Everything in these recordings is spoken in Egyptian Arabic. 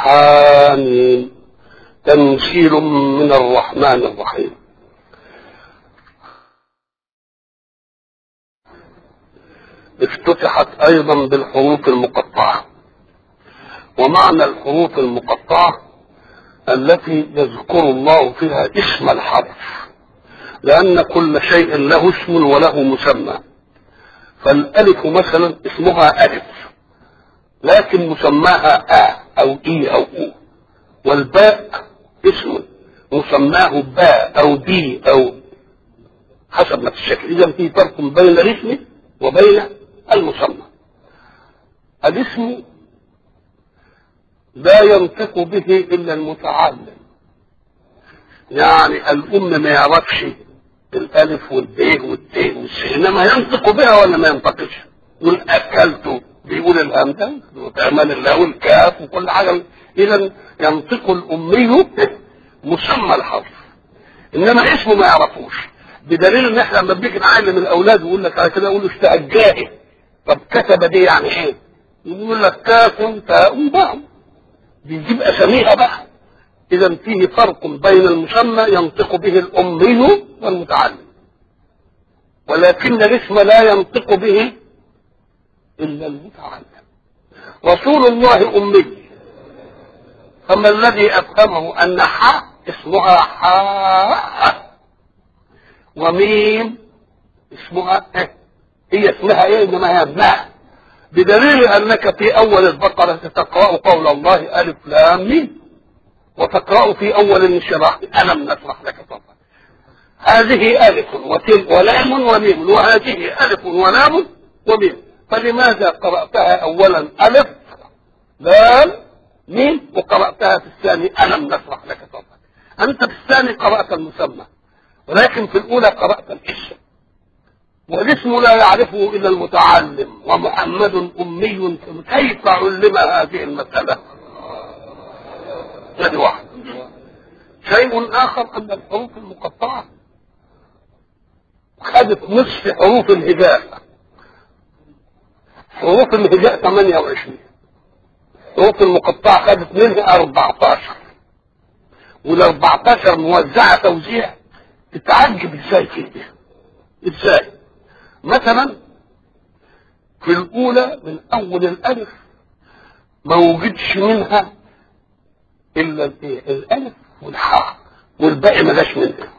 حامين تنزيل من الرحمن الرحيم افتتحت ايضا بالحروف المقطعه ومعنى الحروف المقطعه التي يذكر الله فيها اسم الحرف لان كل شيء له اسم وله مسمى فالالف مثلا اسمها الف لكن مسماها ا او اي او او والباء اسم مسماه باء او بي او حسب ما الشكل اذا في فرق بين الاسم وبين المسمى الاسم لا ينطق به الا المتعلم يعني الام ما يعرفش الالف والب والت والس انما ينطق بها ولا ما ينطقش يقول اكلت بيقول الهمزه وتعمل الله والكاف وكل حاجه اذا ينطق الامي مسمى الحرف انما اسمه ما يعرفوش بدليل ان احنا لما بنيجي نعلم الاولاد ويقول لك على كده يقول له استعجائي طب كتب دي يعني ايه؟ يقول لك كاف تاء باء بيجيب اساميها بقى اذا فيه فرق بين المسمى ينطق به الامي والمتعلم ولكن الاسم لا ينطق به الا المتعلم رسول الله امي فما الذي افهمه ان حاء اسمها حاء وميم اسمها إيه؟ هي اسمها ايه انما هي ماء بدليل انك في اول البقره تقرا قول الله الف لام ميم وتقرا في اول الانشراح الم نشرح لك صدرك هذه الف وتل ولام وميم وهذه الف ولام وميم فلماذا قراتها اولا الف لام ميم وقراتها في الثاني الم نشرح لك صدرك انت في الثاني قرات المسمى ولكن في الاولى قرات الاسم والاسم لا يعرفه الا المتعلم ومحمد امي كيف علم هذه المساله هذه واحد شيء اخر ان الحروف المقطعه خدت نصف حروف الهجاء حروف الهجاء 28 حروف المقطعه خدت منها 14 وال 14 موزعه توزيع تتعجب ازاي كده ازاي مثلا في الاولى من اول الالف ما وجدش منها الا الايه الالف والحاء والباقي ما جاش منها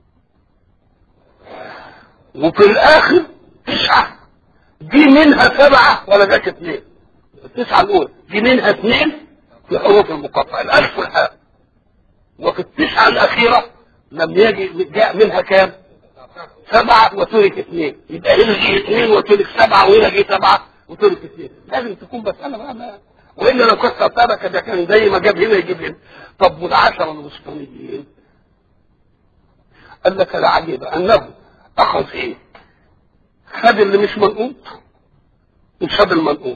وفي الاخر تسعه دي منها سبعه ولا جاش اثنين التسعه الاولى دي منها اثنين في حروف المقطعه الالف والحاء وفي التسعه الاخيره لم يجي جاء منها كام؟ سبعة وترك اثنين يبقى هنا جه اثنين وترك سبعة وهنا جه سبعة وترك اثنين لازم تكون مسألة بقى ما وإلا لو كنت سبكة ده كان زي ما جاب هنا يجيب هنا طب والعشرة الوسطانيين قال لك العجيب أنه أخذ إيه؟ خد اللي مش منقوط وساب المنقوط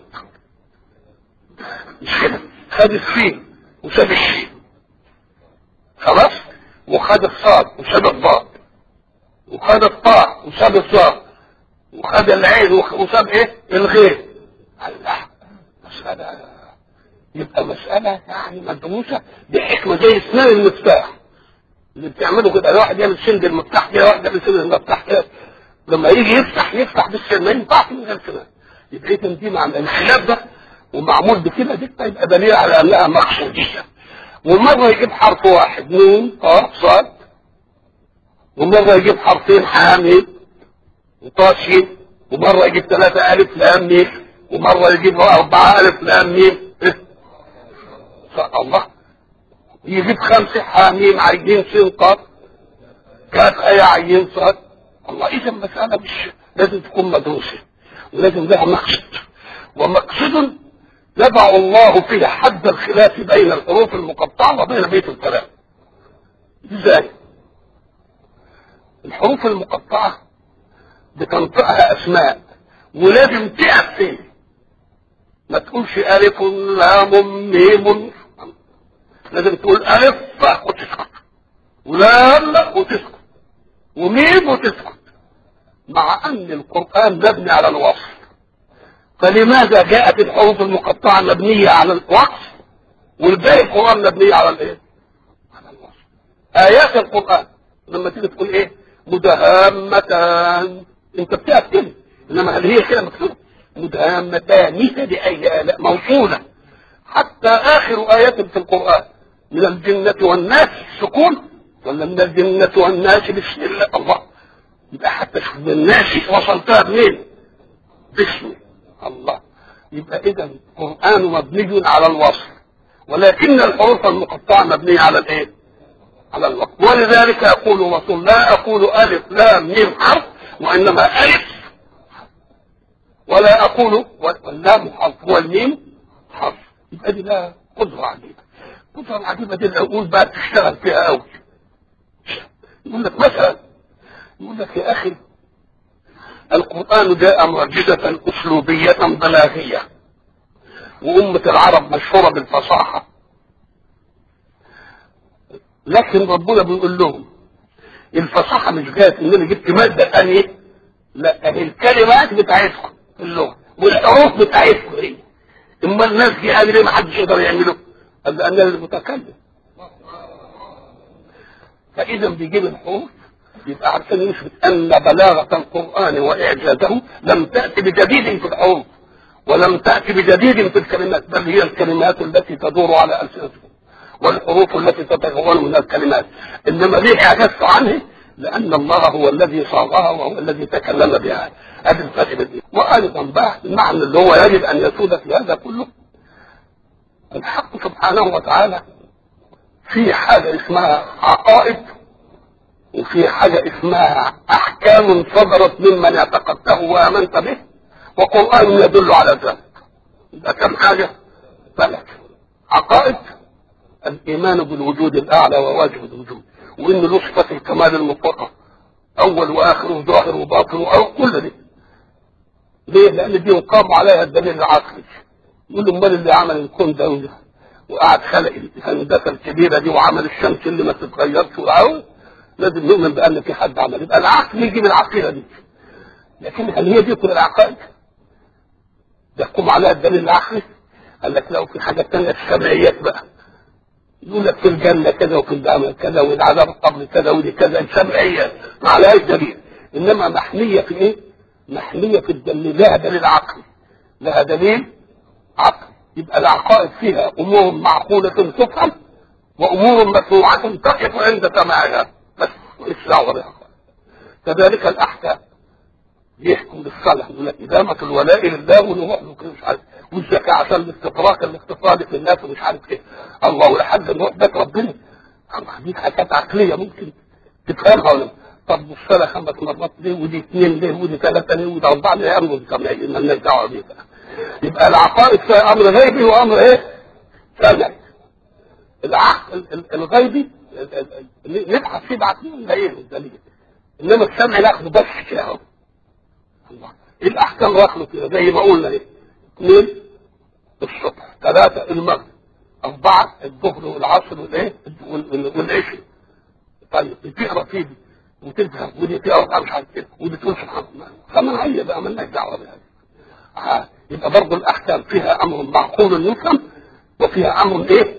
مش كده خد السين وساب الشين خلاص وخد الصاد وساب الضاد وخد الطاء وساب الصاد وخد العين وساب ايه الغين الله مسألة يبقى مسألة يعني مدروسة بحكمة زي اسنان المفتاح اللي بتعمله كده الواحد يعمل سند المفتاح كده واحد يعمل سند المفتاح كده لما يجي يفتح يفتح بالسن ما ينفعش من غير سنان يبقى اذا دي مع الخلاف ده ومعمول بكده دي يبقى دليل على انها مقصودية ومرة يجيب حرف واحد نون قاف صاد ومرة يجيب حرفين حامي وطاشي ومرة يجيب ثلاثة ألف لام ميم ومرة يجيب أربعة ألف لام ميم الله يجيب خمسة حاميم عين سين قاف كاف أي عين صاد الله إذا المسألة مش لازم تكون مدروسة ولازم لها مقصد ومقصد يضع الله فيه حد الخلاف بين الحروف المقطعة وبين بيت الكلام ازاي؟ الحروف المقطعة بتنطقها أسماء ولازم تقف فيه ما تقولش ألف لام ميم لازم تقول ألف وتسكت ولام وتسكت وميم وتسكت مع أن القرآن مبني على الوصف فلماذا جاءت الحروف المقطعة مبنية على الوصف والباقي القران مبني على الايه؟ على الوصل ايات القران لما تيجي تقول ايه؟ مدهامتان انت بتاكد انما هل هي كده مكتوبه؟ مدهامتان دي اي الاء موصوله حتى اخر ايات في القران من الجنه والناس سكون ولا من الجنه والناس بسم الله الله يبقى حتى شوف الناس وصلتها منين؟ باسم الله يبقى اذا القران مبني على الوصف ولكن الحروف المقطعه مبنيه على الايه؟ على الوصف ولذلك يقول الرسول لا اقول الف لام ميم حرف وانما الف ولا اقول واللام حرف والميم حرف يبقى دي لها قدره عجيبه القدره العجيبه دي العقول بقى تشتغل فيها قوي يقول لك مثلا يقول لك يا اخي القرآن جاء معجزة أسلوبية بلاغية وأمة العرب مشهورة بالفصاحة لكن ربنا بيقول لهم الفصاحة مش جات إن أنا جبت مادة ثانية لا هي الكلمات بتاعتكم في اللغة والحروف بتاعتكم هي اما الناس دي قال ليه ما حدش يقدر يعمله؟ قال لأن المتكلم فإذا بيجيب الحروف يبقى عشان يثبت ان بلاغه القران واعجازه لم تاتي بجديد في الحروف ولم تاتي بجديد في الكلمات بل هي الكلمات التي تدور على السنتكم والحروف التي تتكون من الكلمات انما ليه اعجزت عنه؟ لان الله هو الذي صاغها وهو الذي تكلم بها هذه الفرق بين وايضا بقى المعنى اللي هو يجب ان يسود في هذا كله الحق سبحانه وتعالى في حاجه اسمها عقائد وفي حاجة اسمها أحكام صدرت ممن اعتقدته وآمنت به وقرآن يدل على ذلك ده كم حاجة ثلاث عقائد الإيمان بالوجود الأعلى وواجب الوجود وإن له صفة الكمال المطلقة أول وآخر وظاهر وباطن أو كل دي ليه؟ لأن دي يقام عليها الدليل العقلي يقول أمال اللي عمل الكون ده وقعد خلق الهندسة الكبيرة دي وعمل الشمس اللي ما تتغيرش وأهو لازم نؤمن بان في حد عمل يبقى العقل يجي من العقيده دي لكن هل هي دي كل العقائد؟ يحكم عليها الدليل العقلي قال لك لو في حاجه ثانيه السمعيات بقى يقول لك في الجنه كذا وفي الدعم كذا والعذاب القبر كذا ودي كذا السمعيات ما عليهاش دليل انما محميه في ايه؟ محميه في الدليل لها دليل عقلي لها دليل عقلي يبقى العقائد فيها امور معقوله تفهم وامور مسموعه تقف عند سماعها بس مش دعوه بها كذلك الاحكام يحكم بالصلاة يقول لك إدامة الولاء لله ونروح له كده مش عارف والزكاة عشان الاستطراق الاقتصادي في الناس ومش عارف ايه الله لحد نروح بيت ربنا الله دي حاجات عقلية ممكن تفهمها ولا طب الصلاة خمس مرات ليه ودي اثنين ليه ودي ثلاثة ليه ودي أربعة ليه أمر سمعي مالناش دعوة بيه يبقى العقائد فيها أمر غيبي وأمر إيه؟ سمعي العقل الغيبي نبحث فيه بعدين نلاقيه الدليل انما السمع ناخده بس كده اهو الله الاحكام واخده كده زي ما قلنا ايه اثنين الصبح ثلاثة المغرب أربعة الظهر والعصر والإيه والعشاء طيب بتقرا فيه دي وتذهب ودي تقرا مش عارف كده ودي تقول سبحان الله فمنعية بقى مالناش دعوة بها آه. يبقى برضه الأحكام فيها أمر معقول يفهم وفيها أمر إيه؟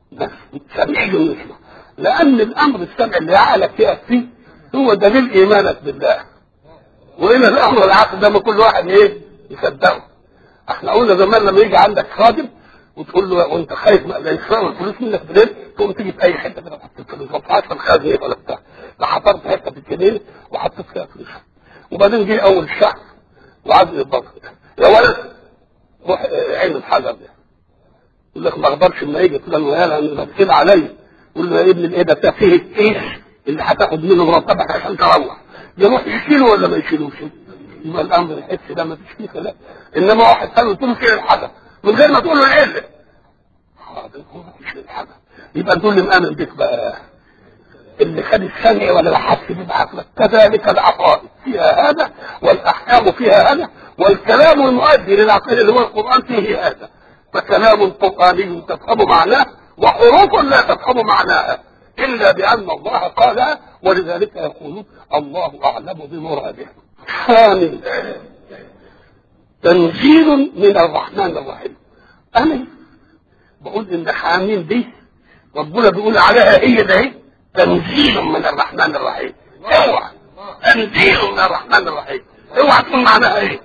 سمعي يسمع لأن الأمر السمع اللي عقلك فيها فيه هو دليل إيمانك بالله وإن الأمر العقل ده ما كل واحد إيه يصدقه احنا قلنا زمان لما يجي عندك خادم وتقول له وانت خايف لا يسرقوا الفلوس منك بالليل تقوم تيجي في اي حته كده وحط الفلوس ما تطلعش في الخزنه ولا بتاع لا حضرت حته في الجنينه وحطيت فيها فلوس وبعدين جه اول الشهر وعايز يتبطل يا ولد روح عين الحجر ده يقول لك ما اقدرش اما يجي فلان ويالا انا كده عليا يقول له يا ابن الايه ده بتاع فيه الكيس اللي هتاخد منه مرتبك عشان تروح يروح يشيله ولا ما يشيلوش يبقى الامر الحس ده ما فيش فيه كلام انما واحد قال له تقول فين الحاجه من غير ما تقول له العله حاضر هو ما فيش الحاجه يبقى تقول لي مآمن بك بقى اللي خد السمع ولا حس بيه بعقلك كذلك العقائد فيها هذا والاحكام فيها هذا والكلام المؤدي للعقيده اللي هو القران فيه هذا فكلام قراني تفهم معناه وحروف لا تفهم معناها الا بان الله قالها ولذلك يقولون الله اعلم بمراده حامل تنزيل من الرحمن الرحيم أنا بقول ان حامين دي ربنا بيقول عليها هي ده ايه تنزيل من الرحمن الرحيم اوعى تنزيل من الرحمن الرحيم اوعى تكون معناها ايه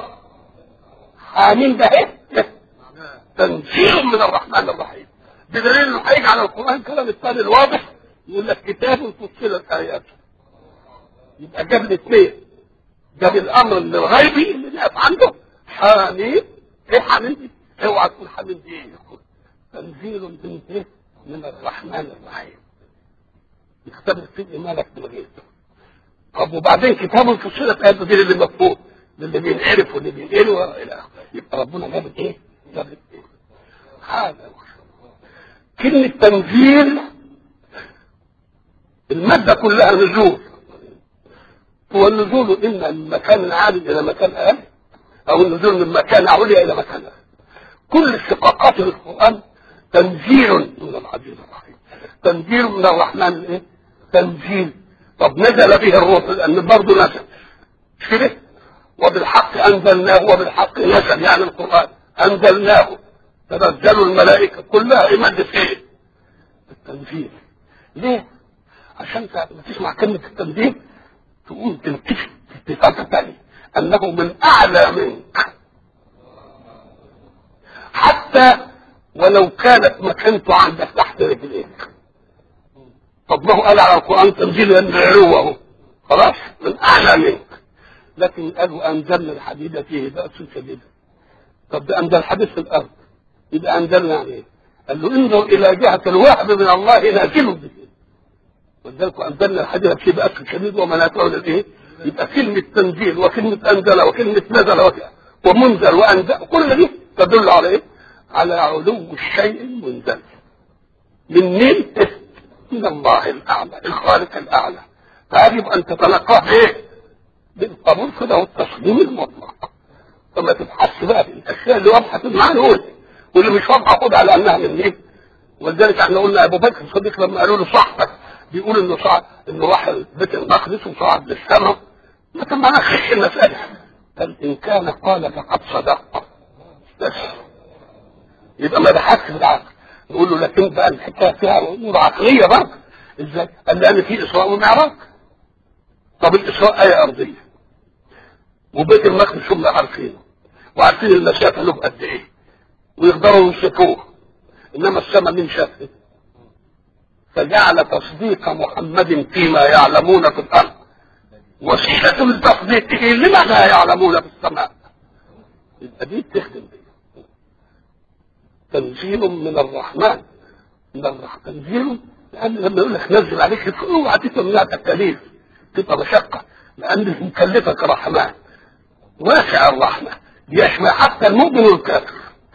حامين ده ايه تنزيل من الرحمن الرحيم بدليل انه هيجي على القران كلام الثاني الواضح يقول لك كتاب فصلت اياته يبقى جاب الاثنين جاب الامر اللي الغيبي اللي نقف عنده حامين ايه حامين دي؟ اوعى تقول حامين دي ايه تنزيل من ايه؟ من الرحمن الرحيم يختبر فيه ايمانك بالغيب طب وبعدين كتاب فصلت اياته دي اللي مفهوم للي بينعرف واللي بينقل والى اخره يبقى ربنا جاب ايه؟ جاب ايه؟ هذا كلمة تنزيل المادة كلها نزول هو النزول إما من مكان عالي إلى مكان أقل أو النزول من مكان عليا إلى مكان أقل كل اشتقاقات القرآن تنزيل من العزيز الرحيم تنزيل من الرحمن الإيه؟ تنزيل طب نزل به الروح لأن برضه نزل مش كده؟ وبالحق أنزلناه وبالحق نزل يعني القرآن أنزلناه تنزلوا الملائكة كلها إيمان ايه؟ التنزيل ليه؟ عشان لما تسمع كلمة التنزيل تقوم تلتفت اتفاقة تانية أنه من أعلى منك حتى ولو كانت مكانته عندك تحت رجليك طب ما هو قال على القرآن تنزيل أن علوه خلاص من أعلى منك لكن قالوا أنزلنا الحديد فيه بأس شديد طب ده أنزل الحديد في الأرض يبقى أنزلنا يعني إيه؟ قال له انظر إلى جهة الوهب من الله نازل به ولذلك أنزلنا الحديد فيه بأس شديد ومنافعه للإيه؟ يبقى كلمة تنزيل وكلمة أنزل وكلمة نزل ومنزل وأنزل كل دي تدل على إيه؟ على علو الشيء المنزل من مين؟ من الله الأعلى الخالق الأعلى فيجب أن تتلقاه إيه؟ بالقبول كده والتسليم المطلق فما تبحثش بقى في الأشياء اللي واضحة معلول واللي مش واضحة خد على أنها من مين؟ ولذلك احنا قلنا أبو بكر الصديق لما قالوا له صاحبك بيقول انه صعد انه راح بيت المقدس وصعد للسماء ما كان معناه خش المسألة قال إن كان قال فقد صدق بس يبقى ما بحثش في العقل نقول له لكن بقى الحكايه فيها امور عقليه برضه ازاي؟ قال لان في اسراء ومعراج طب الاسراء ايه ارضيه وبيت المقدس هم عارفينه وعارفين المسافه له قد ايه ويقدروا يمسكوه انما السماء مين شافه فجعل تصديق محمد فيما يعلمون في الارض وسيله لتصديقه لما لا يعلمون في السماء يبقى دي بتخدم دي تنزيل من الرحمن من الرحمن تنزيل لان لما يقول لك نزل عليك اوعى تفهم انها تكاليف تبقى مشقه لان مكلفك رحمن واسع الرحمه يشمل حتى المؤمن والكافر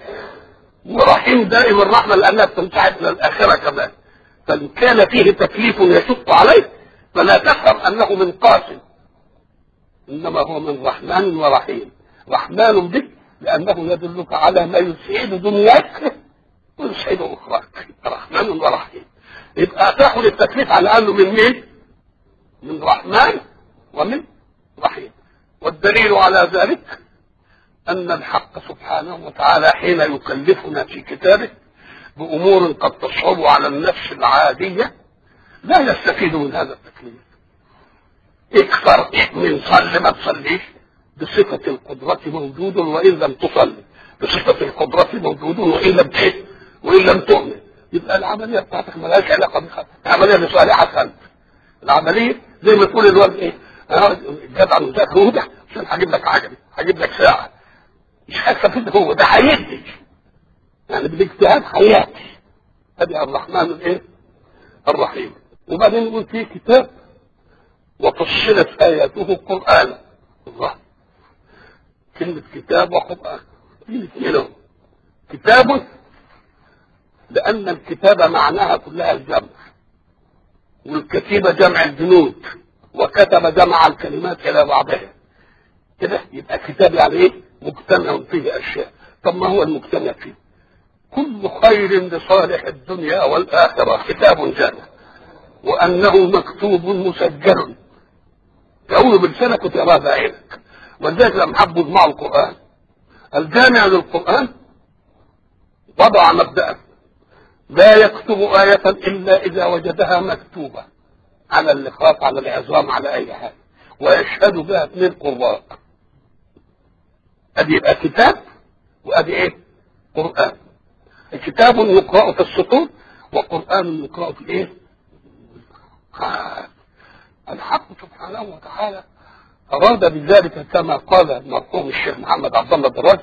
ورحيم دائم الرحمه لانها بتمتعد الى الاخره كمان فان كان فيه تكليف يشق عليك فلا تفهم انه من قاسم انما هو من رحمن ورحيم رحمن بك لأنه يدلك على ما يسعد دنياك ويسعد أخراك رحمن ورحيم يبقى تاخذ التكليف على أنه من مين؟ من رحمن ومن رحيم والدليل على ذلك أن الحق سبحانه وتعالى حين يكلفنا في كتابه بأمور قد تصعب على النفس العادية لا يستفيد من هذا التكليف اكثر من صلي ما تصليش بصفة القدرة موجود وإن لم تصلي بصفة القدرة موجود وإن لم تحس وإن لم تؤمن يبقى العملية بتاعتك مالهاش علاقة بخير العملية لصالحك أنت العملية زي ما تقول الواد إيه أنا جدع مذاكر وده عشان هجيب لك عجلة هجيب لك ساعة مش هستفيد هو ده هيدي يعني بالاجتهاد حياتي هذه الرحمن الايه؟ الرحيم وبعدين يقول في كتاب وفصلت آياته قرآنا الله كلمة كتاب وقرآن كلمة كتاب لأن الكتابة معناها كلها الجمع والكتيبة جمع الجنود وكتب جمع الكلمات إلى بعضها كده يبقى كتاب يعني إيه؟ مجتمع فيه أشياء طب ما هو المجتمع فيه؟ كل خير لصالح الدنيا والآخرة كتاب جامع وأنه مكتوب مسجل تقول بلسانك وتقراه بعينك ولذلك لما حبوا يجمعوا القرآن الجامع للقرآن وضع مبدأ لا يكتب آية إلا إذا وجدها مكتوبة على اللخاف على العظام على أي حاجة ويشهد بها اثنين قراء أدي يبقى كتاب وأدي إيه؟ قرآن كتاب يقرأ في السطور وقرآن يقرأ في الإيه؟ آه. الحق سبحانه وتعالى أراد بذلك كما قال المرحوم الشيخ محمد عبد الله دراج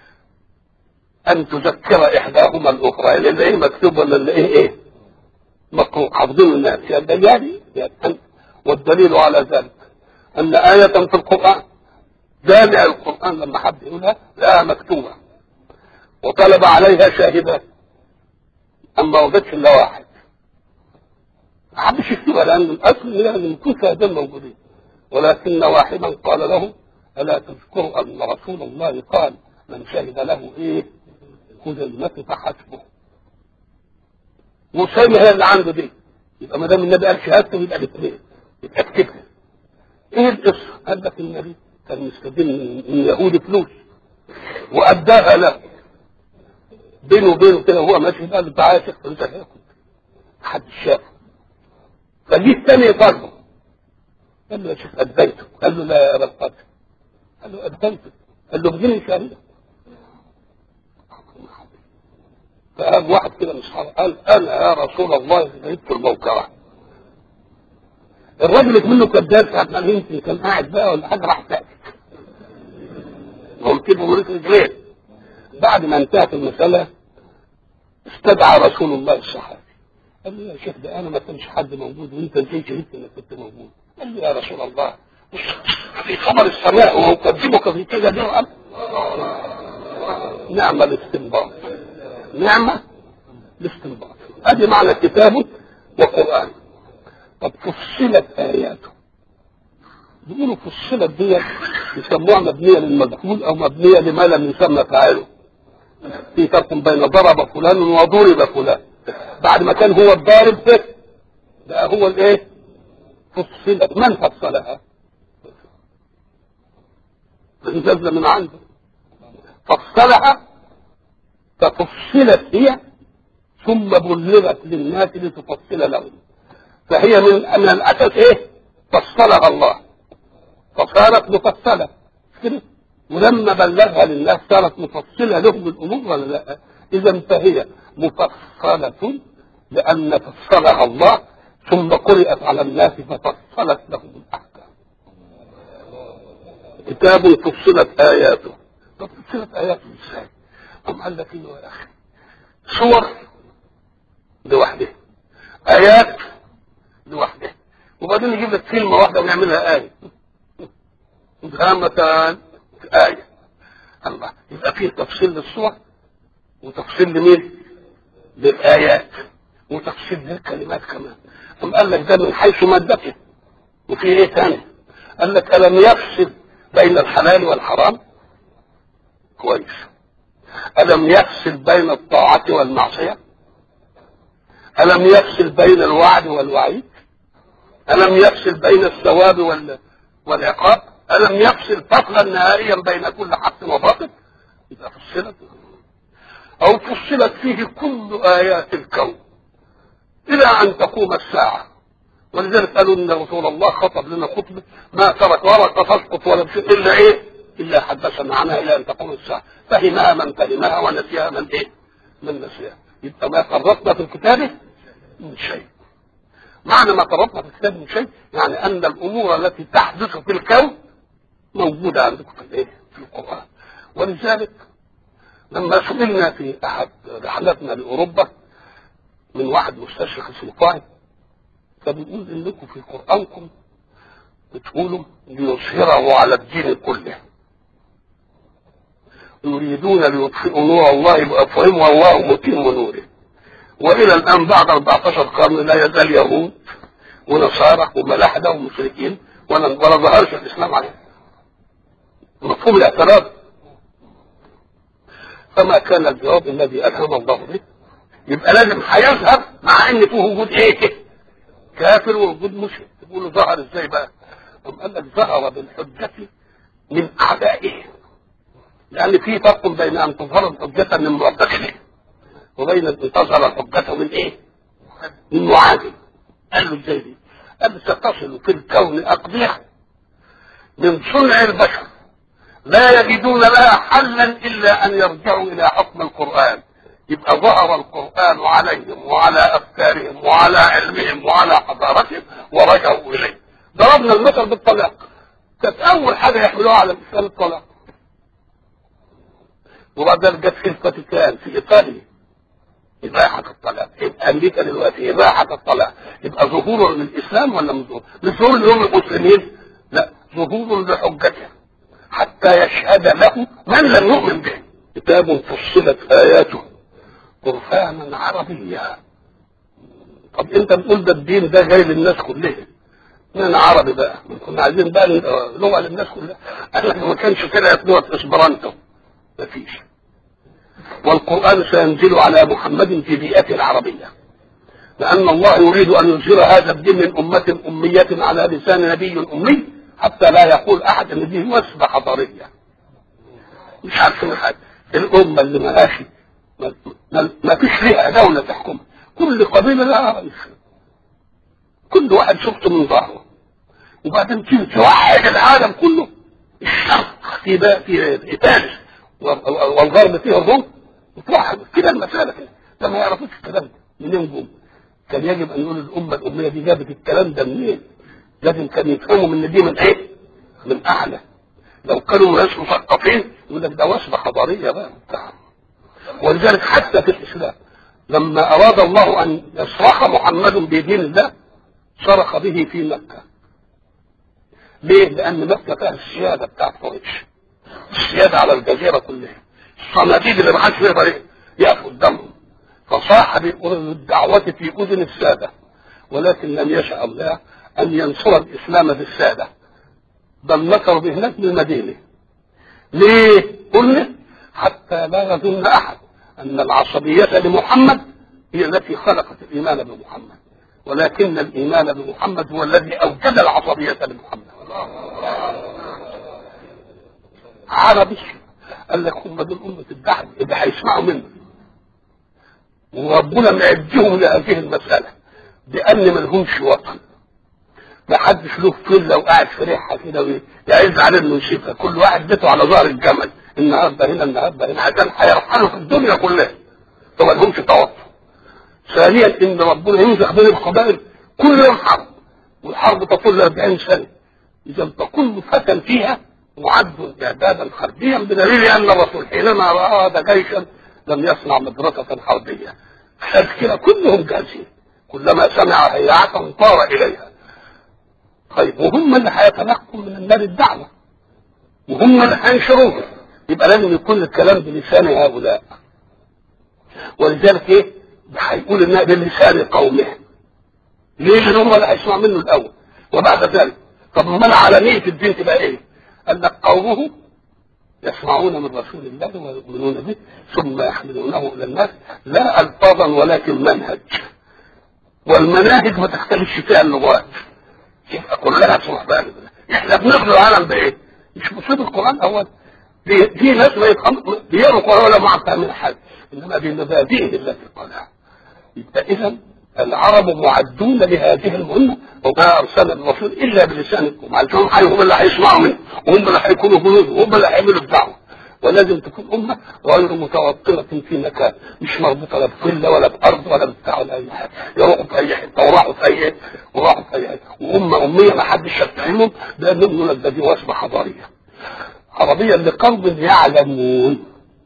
أن تذكر إحداهما الأخرى اللي إيه مكتوب ولا اللي إيه إيه مقروء حافظين الناس يا دجالي يا أنت والدليل على ذلك أن آية في القرآن جامع القرآن لما حد يقولها لها مكتوبة وطلب عليها شاهدات أما وجدش إلا واحد ما حدش يكتبها لأن الأصل لازم يكون شاهدين موجودين ولكن واحدا قال له ألا تذكر أن رسول الله قال من شهد له إيه خذ المثل فحسبه وسامي هي اللي عنده دي يبقى ما دام النبي قال شهادته يبقى الاثنين يبقى اكتبها ايه القصه؟ قال لك النبي كان مستدين من يهودي فلوس واداها له بينه وبينه كده وهو ماشي قال له تعالى يا شيخ انت هياخد حد شافه فجه الثاني يطالبه قال له يا شيخ اديته قال له لا يا ابا القاسم قال له اديته قال له ابني شهيدا فقام واحد كده من الصحابه قال انا يا رسول الله شهدت الموقعه الراجل منه كذاب ساعه ما يمكن كان قاعد بقى ولا حاجه راح ساكت قلت له مريت رجلين بعد ما انتهت المساله استدعى رسول الله الصحابي قال له يا شيخ ده انا ما كانش حد موجود وانت ازاي شهدت انك كنت موجود قال له يا رسول الله في خبر السماء وأقدمك في كذا ده نعم الاستنباط نعمة الاستنباط ادي معنى كتاب وقرآن طب فصلت آياته بيقولوا فصلت دي يسموها مبنية للمجهول أو مبنية لما لم يسمى فاعله في فرق بين ضرب فلان وضرب فلان بعد ما كان هو الضارب ده بقى هو الايه فصلت من فصلها نزل من عنده فصلها ففصلت هي ثم بلغت للناس لتفصل لهم فهي من من الاساس ايه فصلها الله فصارت مفصله كده ولما بلغها للناس صارت مفصله لهم الامور ولا لا اذا فهي مفصله لان فصلها الله ثم قرأت على الناس ففصلت لهم الاحكام كتاب فصلت اياته طب فصلت اياته ازاي؟ قام قال لك ايوه يا اخي صور لوحدها ايات لوحدها وبعدين يجيب لك كلمه واحده ونعملها ايه هامتان ايه الله يبقى فيه تفصيل للصور وتفصيل لمين؟ للايات وتفصيل للكلمات كمان ثم قال لك ده من حيث مادته وفي ايه تاني؟ قال لك الم يفصل بين الحلال والحرام؟ كويس ألم يفصل بين الطاعة والمعصية ألم يفصل بين الوعد والوعيد ألم يفصل بين الثواب وال... والعقاب ألم يفصل فصلا نهائيا بين كل حق وباطل إذا فصلت أو فصلت فيه كل آيات الكون إلى أن تقوم الساعة ولذلك قالوا إن رسول الله خطب لنا خطبة ما ترك ورقة تسقط ولا شيء إلا إيه؟ إلا حدثنا عنها إلى أن تقوم الساعة فهمها من فهمها ونسيها من إيه؟ من نسيها يبقى ما فرطنا في الكتاب من شيء معنى ما فرطنا في الكتاب من شيء يعني أن الأمور التي تحدث في الكون موجودة عندكم في الإيه؟ في القرآن ولذلك لما سئلنا في أحد رحلاتنا لأوروبا من واحد مستشرق اسمه قائد فبيقول انكم في قرانكم بتقولوا ليظهره على الدين كله يريدون ليطفئوا نور الله بافواههم والله متم نوره والى الان بعد 14 قرن لا يزال يهود ونصارى وملاحده ومشركين ولا ولا ظهرش الاسلام عليهم مفهوم الاعتراض فما كان الجواب الذي الهم الله به يبقى لازم هيظهر مع ان فيه وجود ايه كافر ووجود مشرك تقولوا ظهر ازاي بقى طب قال لك ظهر بالحجة من اعدائه لان في فرق بين ان تظهر الحجة من معتقده وبين انتصر حجته من ايه؟ من معادي قال له ازاي دي؟ قال ستصل في الكون اقضيه من صنع البشر لا يجدون لها حلا الا ان يرجعوا الى حكم القران يبقى ظهر القران عليهم وعلى افكارهم وعلى علمهم وعلى حضارتهم ورجعوا اليه ضربنا المثل بالطلاق كانت اول حاجه يحملوها على مثال الطلاق وبعد ذلك جت في الفاتيكان في ايطاليا إباحة الطلاق يبقى أمريكا دلوقتي إباحة الطلاق يبقى ظهور للإسلام ولا مش ظهور؟ مش ظهور لهم المسلمين لا ظهور لحجته حتى يشهد له من لم يؤمن به كتاب فصلت آياته قرآنا عربيا طب أنت بتقول ده الدين ده جاي للناس كلها انا عربي بقى كنا عايزين بقى لغه للناس كلها قال لك ما كانش كده يتلوها اسبرانتو مفيش والقرآن سينزل على محمد في بيئته العربية لأن الله يريد أن يظهر هذا الدين من أمة أمية على لسان نبي أمي حتى لا يقول أحد أن دي وسبة حضارية مش عارفين حاجة الأمة اللي ملهاش ما, ما, ما فيش ليها دولة تحكمها كل قبيلة لها رئيس كل واحد شفته من ظهره وبعدين تيجي توحد العالم كله الشرق في في فارس والغرب فيه الروم وتوحد كده المسألة كده ده ما يعرفوش الكلام ده منين جم كان يجب ان يقول الامه الاميه دي جابت الكلام ده منين لازم كان يفهموا من دي من ايه من اعلى لو كانوا ناس مثقفين يقول لك ده وصفه حضاريه بقى بتاع ولذلك حتى في الاسلام لما اراد الله ان يصرخ محمد بدين الله صرخ به في مكه ليه؟ لان مكه فيها السياده بتاعت قريش السياده على الجزيره كلها الصناديد اللي ما حدش يقدر يقف قدامهم فصاح بالدعوة في أذن السادة ولكن لم يشاء الله أن ينصر الإسلام في السادة بل مكروا به هناك من المدينة ليه؟ قلنا حتى لا يظن أحد أن العصبية لمحمد هي التي خلقت الإيمان بمحمد ولكن الإيمان بمحمد هو الذي أوجد العصبية لمحمد عربي قال لك هم دول أمة الدعوة اللي هيسمعوا منه وربنا معدهم لهذه المسألة بأن ما لهمش وطن ما حدش له فيلا وقاعد في ريحة كده يعز عليه انه يشوفها كل واحد بيته على ظهر الجمل النهارده هنا النهارده هنا عشان هيرحلوا في الدنيا كلها فما لهمش توطن ثانيا ان ربنا ينزع بين القبائل كل يوم حرب والحرب تطول 40 سنه اذا فكل فتى فيها معد اعدادا حربيا بدليل ان الرسول حينما اراد جيشا لم يصنع مدرسة حربية عشان كده كلهم جالسين كلما سمع هيعة طار إليها طيب وهم اللي هيتلقوا من النار الدعوة وهم اللي هينشروها يبقى لازم يكون الكلام بلسان هؤلاء ولذلك ايه هيقول انها بلسان قومه ليه لان هم اللي هيسمعوا منه الاول وبعد ذلك طب ما العالمية في الدين تبقى ايه قال لك قومه يسمعون من رسول الله ويؤمنون به ثم يحملونه الى الناس لا الفاظا ولكن منهج والمناهج ما تختلفش فيها اللغات يبقى كلها تروح بقى احنا بناخد العالم بايه؟ مش مصيب القران اول دي, دي ناس ما بيقروا القران ولا ما فاهمين حاجه انما بمبادئه التي قالها يبقى اذا العرب معدون لهذه المهمه وما ارسل الرسول الا بلسانكم علشان هم اللي هيسمعوا منه وهم اللي هيكونوا جنود وهم اللي هيعملوا الدعوه ولازم تكون امه غير متوطنه في مكان مش مربوطه لا بقله ولا بارض ولا بتاع ولا اي حاجه يروحوا في اي حته وراحوا في اي حته وراحوا في اي حته وامه اميه ما حدش يتهمهم لانهم يقول لك ده دي وصفه حضاريه عربيه لقوم يعلمون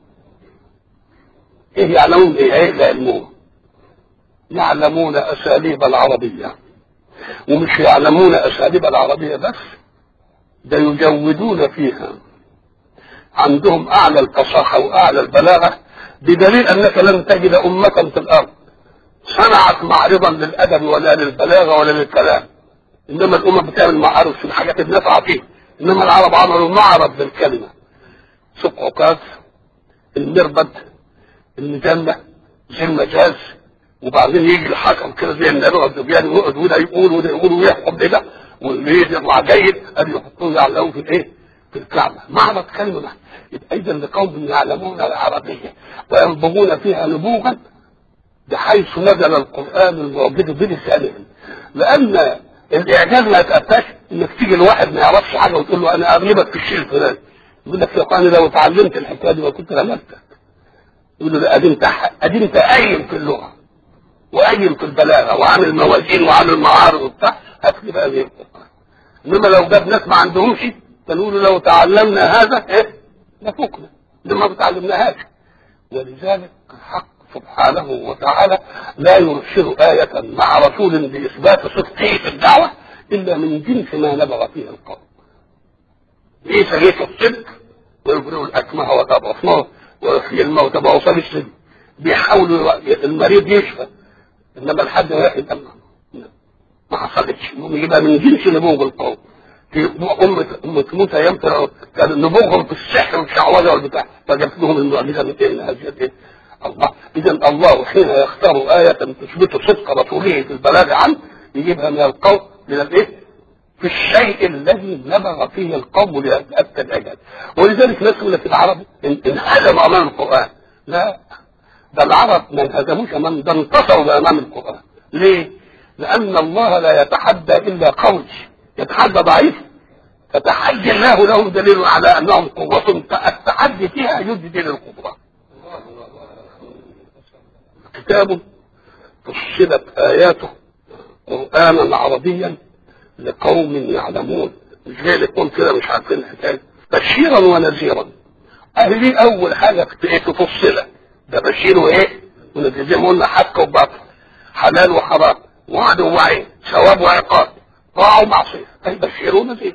ايه يعلمون ايه ايه يعلمون يعلمون اساليب العربيه ومش يعلمون اساليب العربيه بس ده يجودون فيها عندهم اعلى الفصاحه واعلى البلاغه بدليل انك لن تجد امه في الارض صنعت معرضا للادب ولا للبلاغه ولا للكلام انما الامم بتعمل معارض في الحاجات النافعه فيه انما العرب عملوا معرض للكلمه سوق عكاظ المربد المجنة زي المجاز وبعدين يجي الحكم كده زي النبي والدبيان يقعد وده يقول وده يقول ويحكم كده واللي يطلع جيد قال يحطوه يعلقوه في الايه؟ في الكعبه معرض كلمه يبقى اذا لقوم يعلمون العربيه وينبغون فيها نبوغا بحيث نزل القرآن المعجز بلسانهم لأن الإعجاز ما يتأتاش إنك تيجي لواحد ما يعرفش حاجة وتقول له أنا أغلبك في الشيء الفلاني يقول لك يا أخواني لو اتعلمت الحكاية دي ما كنت غلبتك يقول له لا أدي أنت أدي أنت قايم في اللغة وقايم في البلاغة وعامل موازين وعامل معارض وبتاع هات لي بقى غير إنما لو جاب ناس ما عندهمش فنقول لو تعلمنا هذا إيه لفوقنا لما ما تعلمناهاش ولذلك الحق سبحانه وتعالى لا يرسل آية مع رسول بإثبات صدقه في الدعوة إلا من جنس ما نبغ فيه القوم. ليس جيش الصدق ويبرئ الأكمه وتبصمه ويحيي الموتى بأوصال السجن بيحاولوا المريض يشفى إنما الحد واحد أما ما حصلتش يبقى من جنس نبوغ القوم. في أمة أمة موسى ايام كان نبوغهم في السحر والشعوذة والبتاع فجابت لهم المعجزة 200 هذه الله اذا الله حين يختار آية تثبت صدق رسوله في البلاغ عنه يجيبها من القوم من الايه؟ في الشيء الذي نبغ فيه القوم لأبكى العباد ولذلك ناس يقول لك العرب انهزموا امام القرآن لا ده العرب ما انهزموش امام ده انتصروا امام القرآن ليه؟ لأن الله لا يتحدى إلا قول يتحدى ضعيف فتحدي الله لهم دليل على أنهم قوة التحدي فيها يجدي للقدرة كتاب فصلت آياته قرآنا عربيا لقوم يعلمون مش زي اللي يكون كده مش عارفين الحكاية بشيرا ونذيرا أهلي أول حاجة تفصلها ده بشير وإيه؟ ونذير زي ما قلنا حق وباطل حلال وحرام وعد ووعيد ثواب وعقاب طاعة ومعصية أي بشير ونذير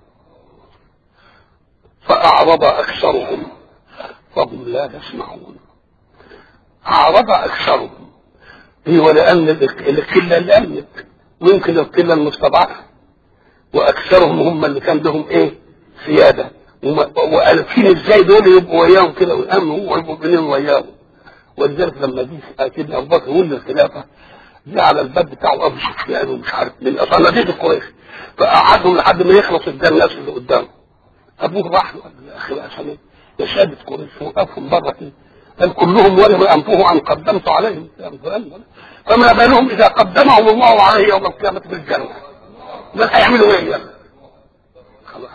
فأعرض أكثرهم فهم لا يسمعون أعرض أكثرهم هي ولأن القلة اللي أمنت ويمكن القلة المستضعفة وأكثرهم هم اللي كان لهم إيه سيادة وألفين إزاي دول يبقوا وياهم كده ويأمنوا ويبقوا بينهم وياهم ولذلك لما جه سيدنا أبو بكر ولي الخلافة جه على الباب بتاعه أبو سفيان ومش عارف من أصناديد قريش فقعدهم لحد ما يخلص قدام الناس اللي قدامه أبوه راح له قال له يا أخي بقى سلام يا سادة قريش وقفهم بره كده قال كلهم ولم أنفه أن قدمت عليهم فما بالهم إذا قدمهم الله عليه يوم القيامة في الجنة ما هيعملوا إيه يعني خلاص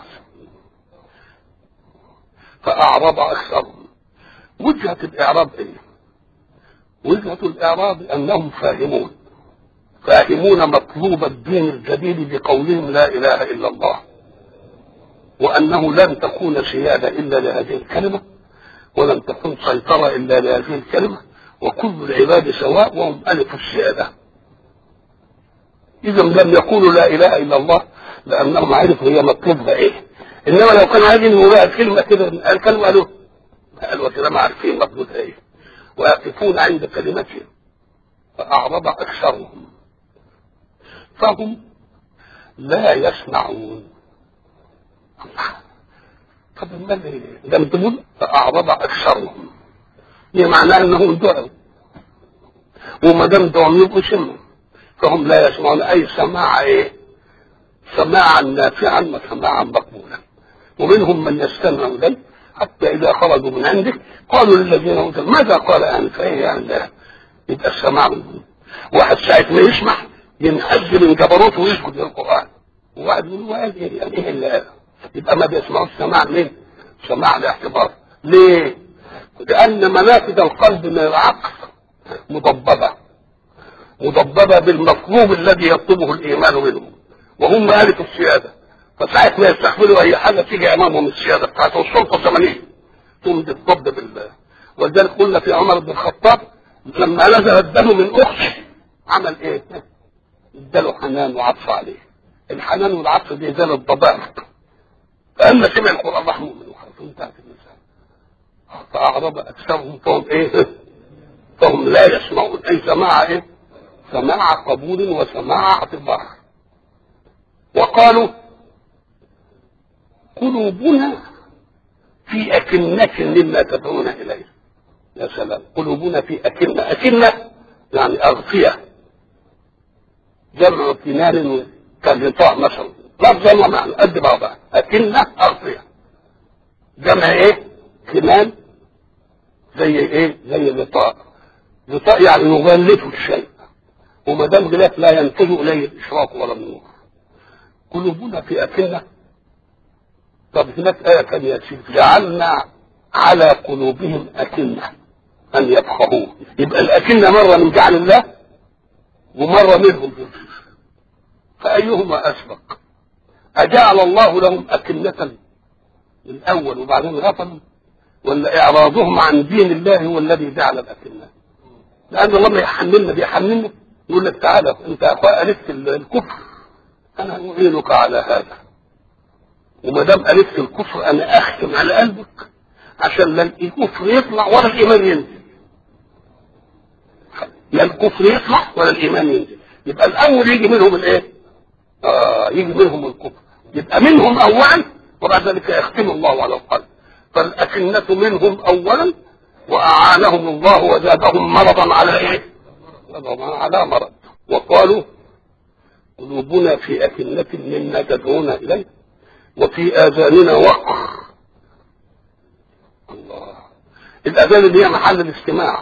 فأعرض أكثرهم وجهة الإعراب إيه؟ وجهة الإعراب أنهم فاهمون فاهمون مطلوب الدين الجديد بقولهم لا إله إلا الله وأنه لن تكون سيادة إلا لهذه الكلمة ولم تكن سيطرة إلا لهذه الكلمة وكل العباد سواء وهم ألف السيادة إذا لم يقولوا لا إله إلا الله لأنهم عرفوا هي مطلوبها إيه إنما لو كان هذه الموضوع كلمة كده الكلمة قالوا قالوا كده ما عارفين مطلوبها إيه ويقفون عند كلمتهم فأعرض أكثرهم فهم لا يسمعون طب امال ايه؟ ده بتقول فاعرض اكثرهم هي معناه انهم دعوا وما دام دعوا يبقوا سموا فهم لا يسمعون اي سماع ايه؟ سماعا نافعا وسماعا مقبولا ومنهم من يستمع اليك حتى اذا خرجوا من عندك قالوا للذين اوتوا ماذا قال انفا ايه يعني ده يبقى السماع منهم واحد ساعة ما يسمع ينهز من جبروته ويسجد للقران وواحد يقول وقال ايه يعني ايه اللي قاله يبقى ما بيسمعوش سماع مين؟ سماع الاعتبار ليه؟ لأن منافذ القلب من العقل مضببة مضببة بالمطلوب الذي يطلبه الإيمان منه وهم آلة السيادة فساعة ما يستحملوا أي حاجة تيجي أمامهم السيادة بتاعته السلطة الزمنية تقوم تتضب بالله ولذلك قلنا في عمر بن الخطاب لما نزل الدم من أخته عمل إيه؟ اداله حنان وعطف عليه الحنان والعطف دي زال الضباب فأما سمع القرآن راح مؤمن وخلاص انتهت المسألة فأعرض أكثرهم فهم إيه؟ فهم لا يسمعون أي سماع إيه؟ سماع قبول وسماع اعتبار وقالوا قلوبنا في أكنة مما تدعون إليه يا سلام قلوبنا في أكنة أكنة يعني أغطية جمع كنار كالغطاء مثلا لفظا ومعنى قد بعضها أكنة أغطية جمع إيه؟ كنان زي إيه؟ زي غطاء غطاء يعني يغلف الشيء وما دام غلاف لا ينتج اليه الاشراق ولا النور قلوبنا في اكنه طب هناك ايه ثانيه تشوف جعلنا على قلوبهم اكنه ان يفقهوه يبقى الاكنه مره من جعل الله ومره منهم فايهما اسبق اجعل الله لهم اكنه الاول وبعدين غفلوا ولا اعراضهم عن دين الله هو الذي جعل الاكنه لان الله ما يحملنا بيحملنا يقول لك تعالى انت الفت الكفر انا اعينك على هذا وما دام الفت الكفر انا اختم على قلبك عشان لا الكفر يطلع ولا الايمان ينزل لا الكفر يطلع ولا الايمان ينزل يبقى الاول يجي منهم الايه اه يجي منهم الكفر يبقى منهم اولا وبعد ذلك يختم الله على القلب فالاكنه منهم اولا واعانهم الله وزادهم مرضا على ايه على مرض وقالوا قلوبنا في أكنة مما تدعونا إليه وفي آذاننا وقر الله الآذان اللي هي محل الاستماع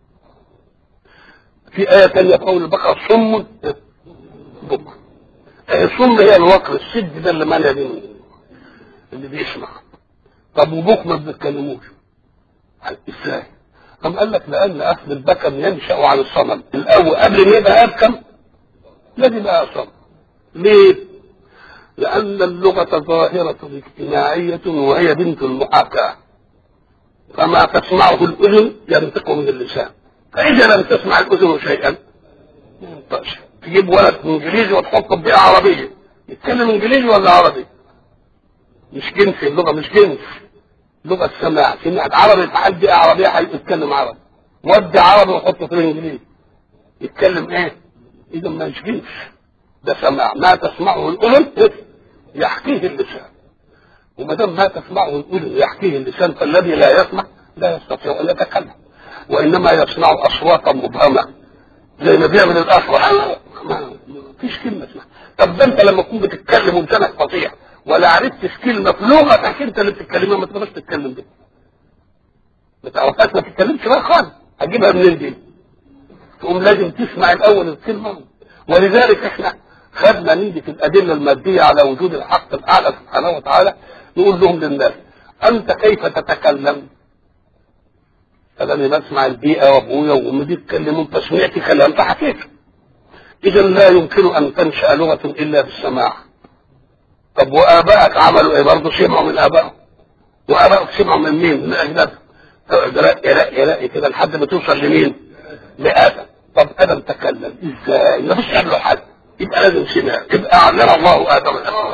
في آية ثانية في أول البقرة صم بكر الصم هي الوقر السد ده اللي مالها دي اللي بيسمع طب وبوك ما بنتكلموش ازاي؟ قام قال لك لان اصل البكم ينشا عن الصمم الاول قبل ما يبقى ابكم لازم يبقى صمم ليه؟ لان اللغه ظاهره اجتماعيه وهي بنت المحاكاه فما تسمعه الاذن ينطق من اللسان فاذا لم تسمع الاذن شيئا ما ينطقش تجيب ولد انجليزي وتحطه ببيئه عربيه يتكلم انجليزي ولا عربي؟ مش جنسي اللغه مش جنس لغه السماع سمعت عربي تحدي عربيه هيتكلم عربي ودي عربي وحطه في الانجليزي يتكلم ايه؟ اذا ما يشغلش ده سماع ما تسمعه الاذن يحكيه اللسان وما دام ما تسمعه الاذن يحكيه اللسان فالذي لا يسمع لا يستطيع ان يتكلم وانما يصنع اصواتا مبهمه زي ما بيعمل الاخر ما فيش كلمه اسمها طب ده انت لما تكون بتتكلم ولسانك فظيع ولا عرفتش كلمه في لغتك انت اللي بتتكلمها ما تقدرش تتكلم بيها ما تعرفهاش ما تتكلمش بقى خالص هتجيبها منين دي تقوم لازم تسمع الاول الكلمه ولذلك احنا خدنا ندي في الادله الماديه على وجود الحق الاعلى سبحانه وتعالى نقول لهم للناس انت كيف تتكلم؟ قال انا بسمع البيئه وابويا وامي بيتكلموا انت سمعت كلام فحكيت اذا لا يمكن ان تنشا لغه الا بالسماع طب وابائك عملوا ايه برضه سمعوا من ابائهم وابائك سمعوا من مين؟ من اجدادهم رقي رقي رقي كده لحد ما توصل لمين؟ لادم طب ادم تكلم ازاي؟ ما فيش قبله حد يبقى لازم سمع يبقى علم الله ادم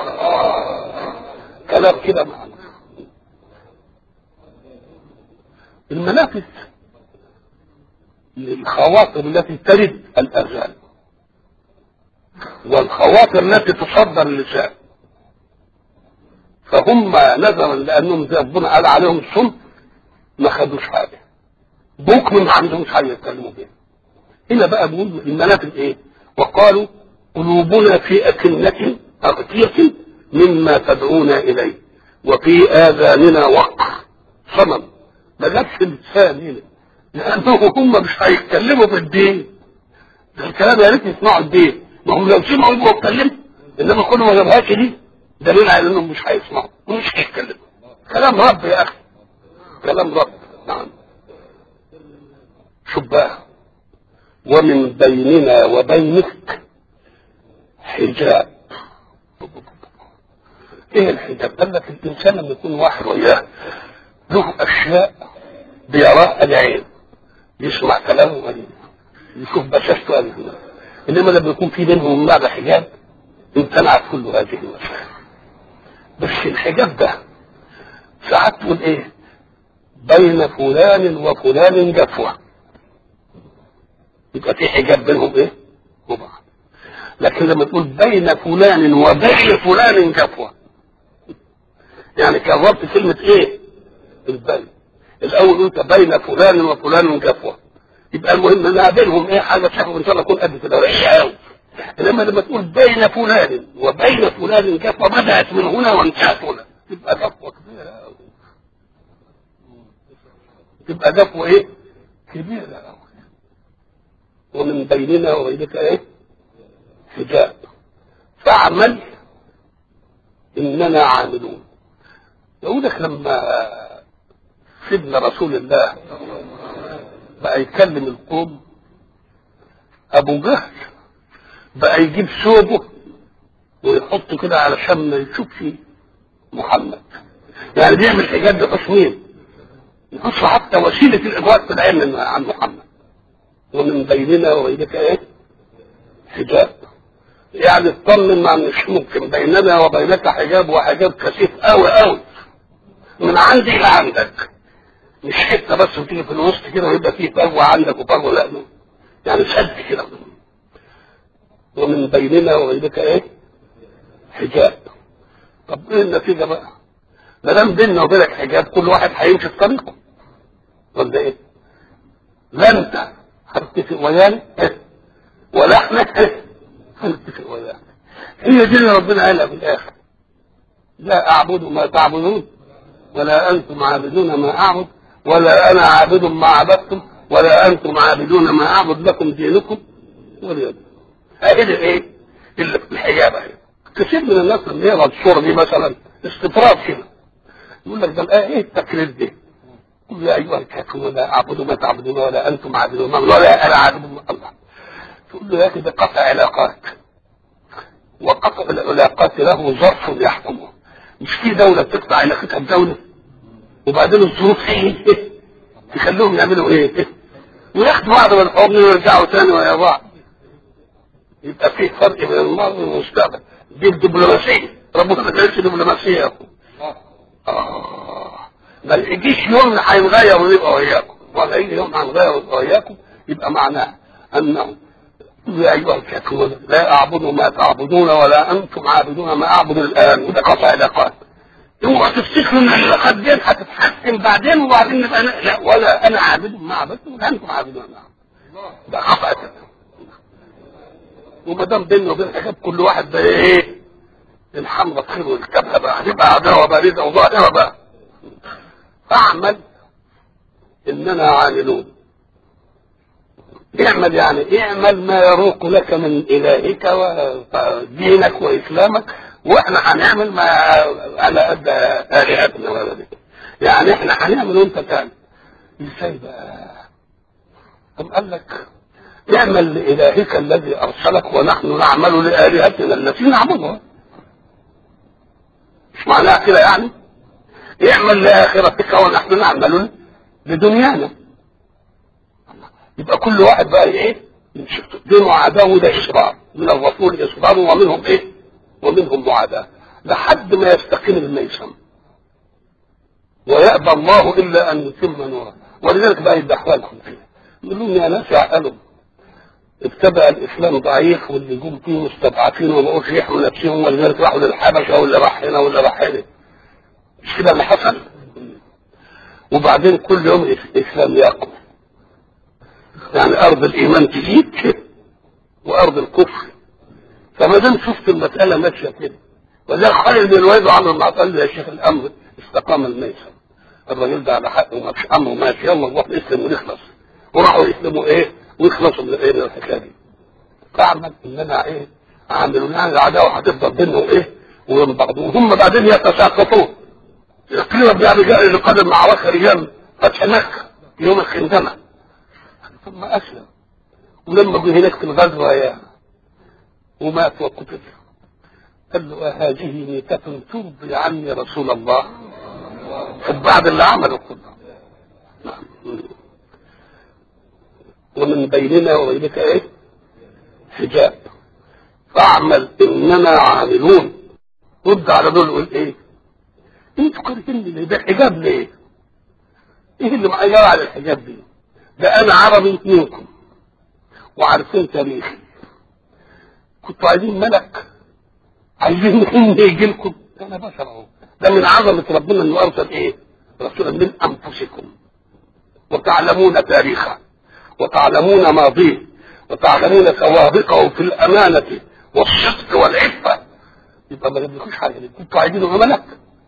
كلام كده معنى المنافس للخواطر التي ترد الاذان والخواطر التي تصدر اللسان فهم نظرا لانهم زي ربنا قال عليهم الصم ما خدوش حاجه بكم ما عندهمش حاجه يتكلموا بيها هنا بقى بيقول المنافذ ايه وقالوا قلوبنا في أكنة أغطية مما تدعونا إليه وفي آذاننا وقر صمم ما جابش لسان هنا لأنه هم مش هيتكلموا في الدين ده الكلام يا ريت يسمعوا الدين ما هم لو سمعوا يبقوا اتكلموا انما كل ما جابهاش دي دليل على انهم مش هيسمعوا ومش هيتكلموا كلام رب يا اخي كلام رب نعم شباه ومن بيننا وبينك حجاب ايه الحجاب قال لك الانسان لما يكون واحد وياه له اشياء بيراها العين يسمع كلامه يشوف بشاشته انما لما يكون في بينهم بعد حجاب امتنعت كل هذه المسائل بس الحجاب ده ساعات تقول ايه بين فلان وفلان جفوه يبقى في حجاب بينهم ايه وبعض لكن لما تقول بين فلان وبين فلان جفوه يعني كررت كلمة ايه البين الاول قلت بين فلان وفلان جفوه يبقى المهم ان بينهم ايه حاجه تحفظ ان شاء الله تكون قد كده رقيقه قوي انما لما تقول بين فلان وبين فلان جفوه بدات من هنا وانتهت هنا تبقى جفوه كبيره قوي تبقى جفوه ايه كبيره قوي ومن بيننا وبينك ايه حجاب فاعمل اننا عاملون يقول لك لما سيدنا رسول الله بقى يكلم القوم ابو جهل بقى يجيب ثوبه ويحطه كده علشان ما يشوفش محمد يعني بيعمل حجاب بتصميم يحط حتى وسيله الادراك في العلم عن محمد ومن بيننا وبينك ايه حجاب يعني اطمن ما مش ممكن بيننا وبينك حجاب وحجاب كثيف قوي قوي من عندي الى عندك مش حته بس وتيجي في الوسط كده ويبقى فيه فجوه عندك وفجوه لا يعني سد كده ومن بيننا وبينك ايه حجاب طب ايه النتيجه بقى ما دام بيننا وبينك حجاب كل واحد هيمشي في طريقه ولا ايه لا انت هتتفق ويانا إيه؟ ولا احنا إيه؟ هنتفق ويانا هي دي اللي ربنا قالها في الاخر لا اعبد ما تعبدون ولا انتم عابدون ما اعبد ولا انا عابد ما عبدتم ولا انتم عابدون ما اعبد لكم دينكم وليد اهي ايه اللي في الحجاب اهي كثير من الناس اللي يقرا الصوره دي مثلا استطراد كده يقول لك ده الايه ايه التكرير دي قل يا ايها الكافرون لا اعبد ما تعبدون ولا انتم عابدون ما ولا انا عابد ما الله تقول له يا اخي ده قطع علاقات وقطع العلاقات له ظرف يحكمه مش في دوله بتقطع علاقتها بدوله وبعدين الظروف ايه تخليهم يعملوا ايه وياخدوا بعض من الحضن ويرجعوا تاني ويا بعض يبقى في فرق بين الماضي والمستقبل دي الدبلوماسيه ربنا ما كانش دبلوماسيه يا اخو اه ما يجيش يوم هينغير ويبقى وياكم ولا يجي يوم هينغير ويبقى وياكم يبقى معناه انه يا ايها الكافرون لا اعبد ما تعبدون ولا انتم عابدون ما اعبد الان وده قطع علاقات اوعى تفتكروا ان العلاقات دي هتتحسن بعدين وبعدين نبقى أنا لا ولا انا عابد ما عبدتم ولا انتم عابدون ما عبدتم ده قطع وما دام بيننا وبين حاجات كل واحد بقى ايه الحمرة تخير والكبهة بقى هتبقى عداوة باردة وظاهرة بقى اعمل اننا عاملون اعمل يعني اعمل ما يروق لك من الهك ودينك واسلامك واحنا هنعمل ما على قد الهتنا ولا يعني احنا هنعمل وانت تعمل ازاي بقى طب قال لك اعمل لالهك الذي ارسلك ونحن نعمل لالهتنا التي نعبدها مش معناها كده يعني اعمل لاخرتك ونحن نعمل لدنيانا يبقى كل واحد بقى ايه دين وعداء وده اصرار من الرسول اصرار ومنهم ايه ومنهم معاداه لحد ما يستقيم الميسم ويأبى الله الا ان يتم نوره ولذلك بقى يدحولهم فيه يقول لهم يا ناس اعقلوا ابتدأ الاسلام ضعيف واللي جم فيه مستضعفين وما بقوش يحموا نفسهم ولذلك راحوا للحبشه واللي راح هنا واللي راح هنا مش كده اللي حصل وبعدين كل يوم الاسلام يقوى يعني ارض الايمان تزيد وارض الكفر فما دام شفت المساله ماشيه كده وذلك خالد بن الوليد وعمر بن عطال يا شيخ الامر استقام الميسر الراجل ده على حق وما فيش امر ماشي يلا نروح نسلم ونخلص وراحوا يسلموا ايه ويخلصوا من ايه من الحكايه دي فاعمل اننا ايه عاملون يعني العداوه هتفضل بينهم ايه وبين بعض وهم بعدين يتساقطون يقتلوا برجال اللي قدم معركه رجال فتح مكه يوم الخندمه ثم اسلم ولما جه هناك في الغزوه يا ومات وقتل قال له هذه ميتة ترضي عني رسول الله بعد اللي عمله كله ومن بيننا وبينك ايه حجاب فاعمل اننا عاملون رد على دول قول ايه انتوا كارهين ليه ده حجاب ليه ايه اللي معايا على الحجاب دي ده انا عربي منكم وعارفين تاريخي كنتوا عايزين ملك عايزين مين يجي لكم انا بشر اهو ده من عظمه ربنا انه ارسل ايه رسولا من انفسكم وتعلمون تاريخه وتعلمون ماضيه وتعلمون سوابقه في الامانه والصدق والعفه يبقى ما جابلكوش حاجه دي كنتوا عايزينه ملك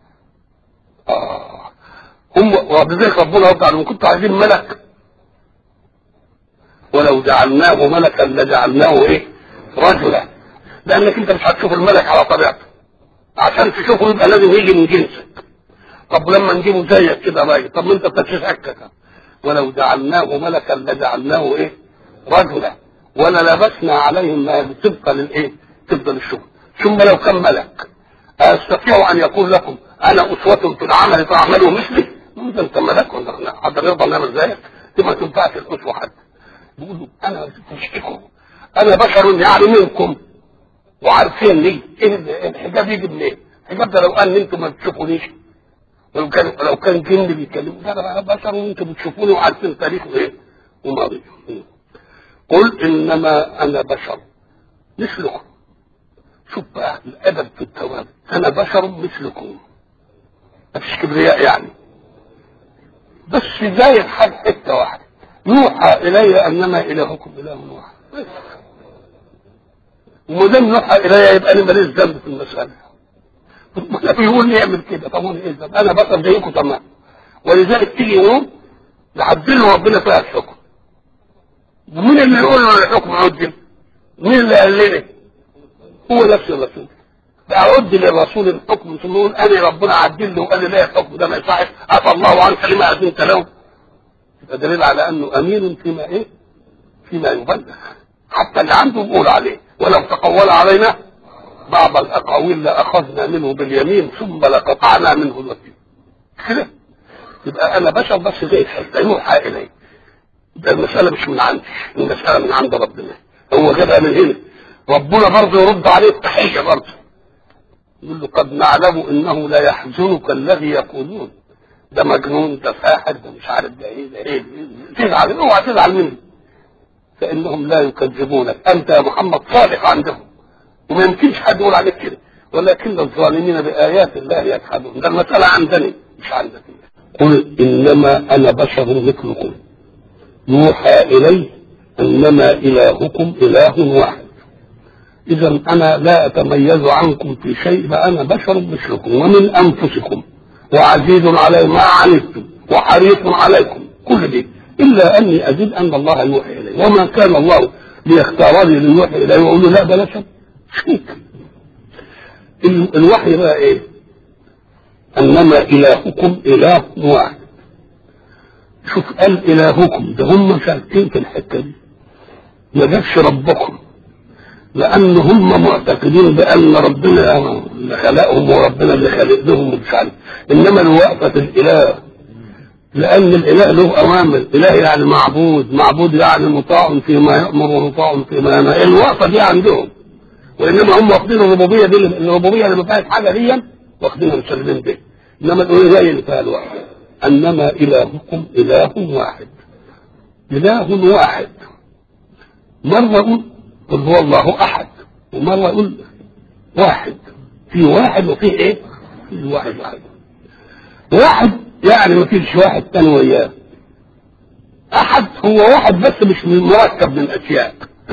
اه هم وبذلك ربنا رد عليهم كنتوا عايزين ملك ولو جعلناه ملكا لجعلناه ايه رجلا لانك انت مش هتشوف الملك على طبيعته عشان تشوفه يبقى لازم يجي من جنسك طب لما نجيبه زيك كده راجل طب ما انت بتتشكك ولو جعلناه ملكا لجعلناه ايه رجلا ولا لبسنا عليهم ما تبقى للايه تبقى للشغل ثم لو كان ملك استطيع ان يقول لكم انا اسوة في العمل فاعملوا مثلي انت انت ملك ولا حد يرضى نعمل زيك ما تنفعش الاسوة حد بيقولوا انا مشتكوا انا بشر يعني منكم وعارفين ليه ايه الحجاب يجي منين؟ الحجاب ده لو قال ان انتم ما بتشوفونيش ولو كان لو كان جن بيتكلم ده انا بشر وانتم بتشوفوني وعارفين تاريخه ايه وماضي قل انما انا بشر مثلكم شوف بقى الادب في التوابع انا بشر مثلكم مفيش كبرياء يعني بس زي الحاج حته واحده يوحى الي انما الهكم اله واحد بس وما دام يوحى الي يبقى انا ماليش ذنب في المساله ربنا بيقول لي اعمل كده طب وانا ايه الذنب؟ انا بشر زيكم تمام ولذلك تيجي يوم يعدل ربنا فيها الحكم ومين اللي يقول له الحكم عدل؟ مين اللي قال لنا؟ هو نفس الرسول أعد للرسول الحكم ثم يقول أنا ربنا عدل له وقال لي لا الحكم ده ما يصحش عفى الله عنك لما أذنت له يبقى دليل على أنه أمين فيما إيه؟ فيما يبلغ حتى اللي عنده بيقول عليه ولو تقول علينا بعض الأقاويل لأخذنا منه باليمين ثم لقطعنا منه الوتين كده يبقى أنا بشر بس زي الحته يوحى إلي ده المسألة مش من عندي المسألة من عند ربنا هو جابها من هنا ربنا برضه يرد عليه التحية برضه يقول له قد نعلم انه لا يحزنك الذي يقولون ده مجنون ده ساحر ده مش عارف ده ايه ده ايه تزعل اوعى تزعل منه فانهم لا يكذبونك انت يا محمد صادق عندهم وما يمكنش حد يقول عليك كده ولكن الظالمين بايات الله يجحدون ده المساله عندني مش عندك قل انما انا بشر مثلكم يوحى الي انما الهكم اله واحد اذا انا لا اتميز عنكم في شيء فانا بشر مثلكم ومن انفسكم وعزيز علي ما عنتم وحريص عليكم كل دي الا اني ازيد ان الله يوحي الي وما كان الله ليختارني ليوحي الي ويقول له لا بلاش شيك الوحي بقى ايه انما الهكم اله واحد شوف قال الهكم ده هم شاكين في الحته دي ما جابش ربكم لان هم معتقدين بان ربنا اللي خلقهم وربنا اللي خلق لهم ومش عارف انما الوقفه الاله لان الاله له اوامر اله يعني معبود معبود يعني مطاع فيما يامر ومطاع فيما ينهى الوقفه دي عندهم وانما هم واخدين الربوبيه دي الربوبيه اللي ما فيهاش حاجه دي واخدينها مسلمين بيها انما الالوهيه اللي فيها الوقفه انما الهكم اله واحد اله واحد مره يقول قل هو الله احد ومره يقول واحد في واحد وفي ايه؟ في واحد واحد واحد يعني ما فيش واحد تاني وياه احد هو واحد بس مش مركب من اشياء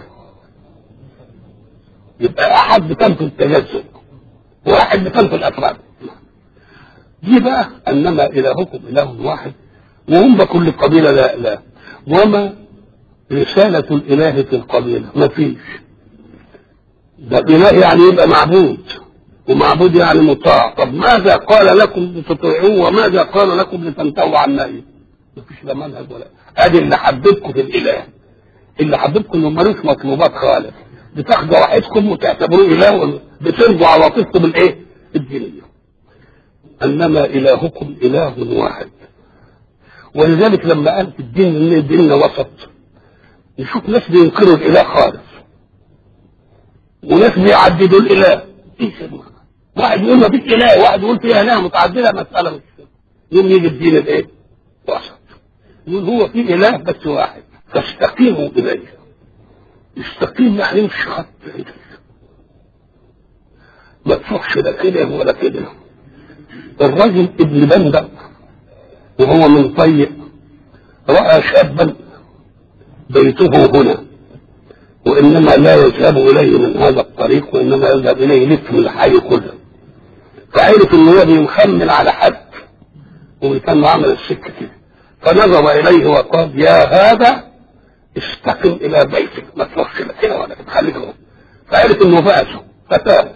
يبقى احد بتنفي التجسد واحد بتنفي الافراد دي بقى انما الهكم اله واحد وهم كل قبيله لا لا وما رسالة الإله في القبيلة ما فيش ده إله يعني يبقى معبود ومعبود يعني مطاع طب ماذا قال لكم لتطيعوه وماذا قال لكم لتنتهوا عن نهيه ما فيش لا منهج ولا ادي اللي حببكم في الاله اللي حببكم انه ملوش مطلوبات خالص بتاخدوا واحدكم وتعتبروه اله بترجوا عواطفكم الايه؟ الدينيه انما الهكم اله واحد ولذلك لما قال في الدين ان ديننا وسط نشوف ناس بينكروا الاله خالص وناس بيعددوا الاله ايه سبب واحد يقول ما فيش اله واحد يقول فيها اله متعدده مساله مش يوم يجي الدين الايه؟ وسط يقول هو في اله بس واحد فاستقيموا اليه استقيم يعني مش خط ما تروحش لا كده ولا كده الرجل ابن بندق وهو من طيء راى شابا بيته هنا وانما لا يذهب اليه من هذا الطريق وانما يذهب اليه يلف من الحي كله فعرف ان هو بيخمن على حد وكان عمل السكه كده فنظر اليه وقال يا هذا استقم الى بيتك ما تروحش لا كده ولا كده خليك هنا فعرف انه فاسه فتاه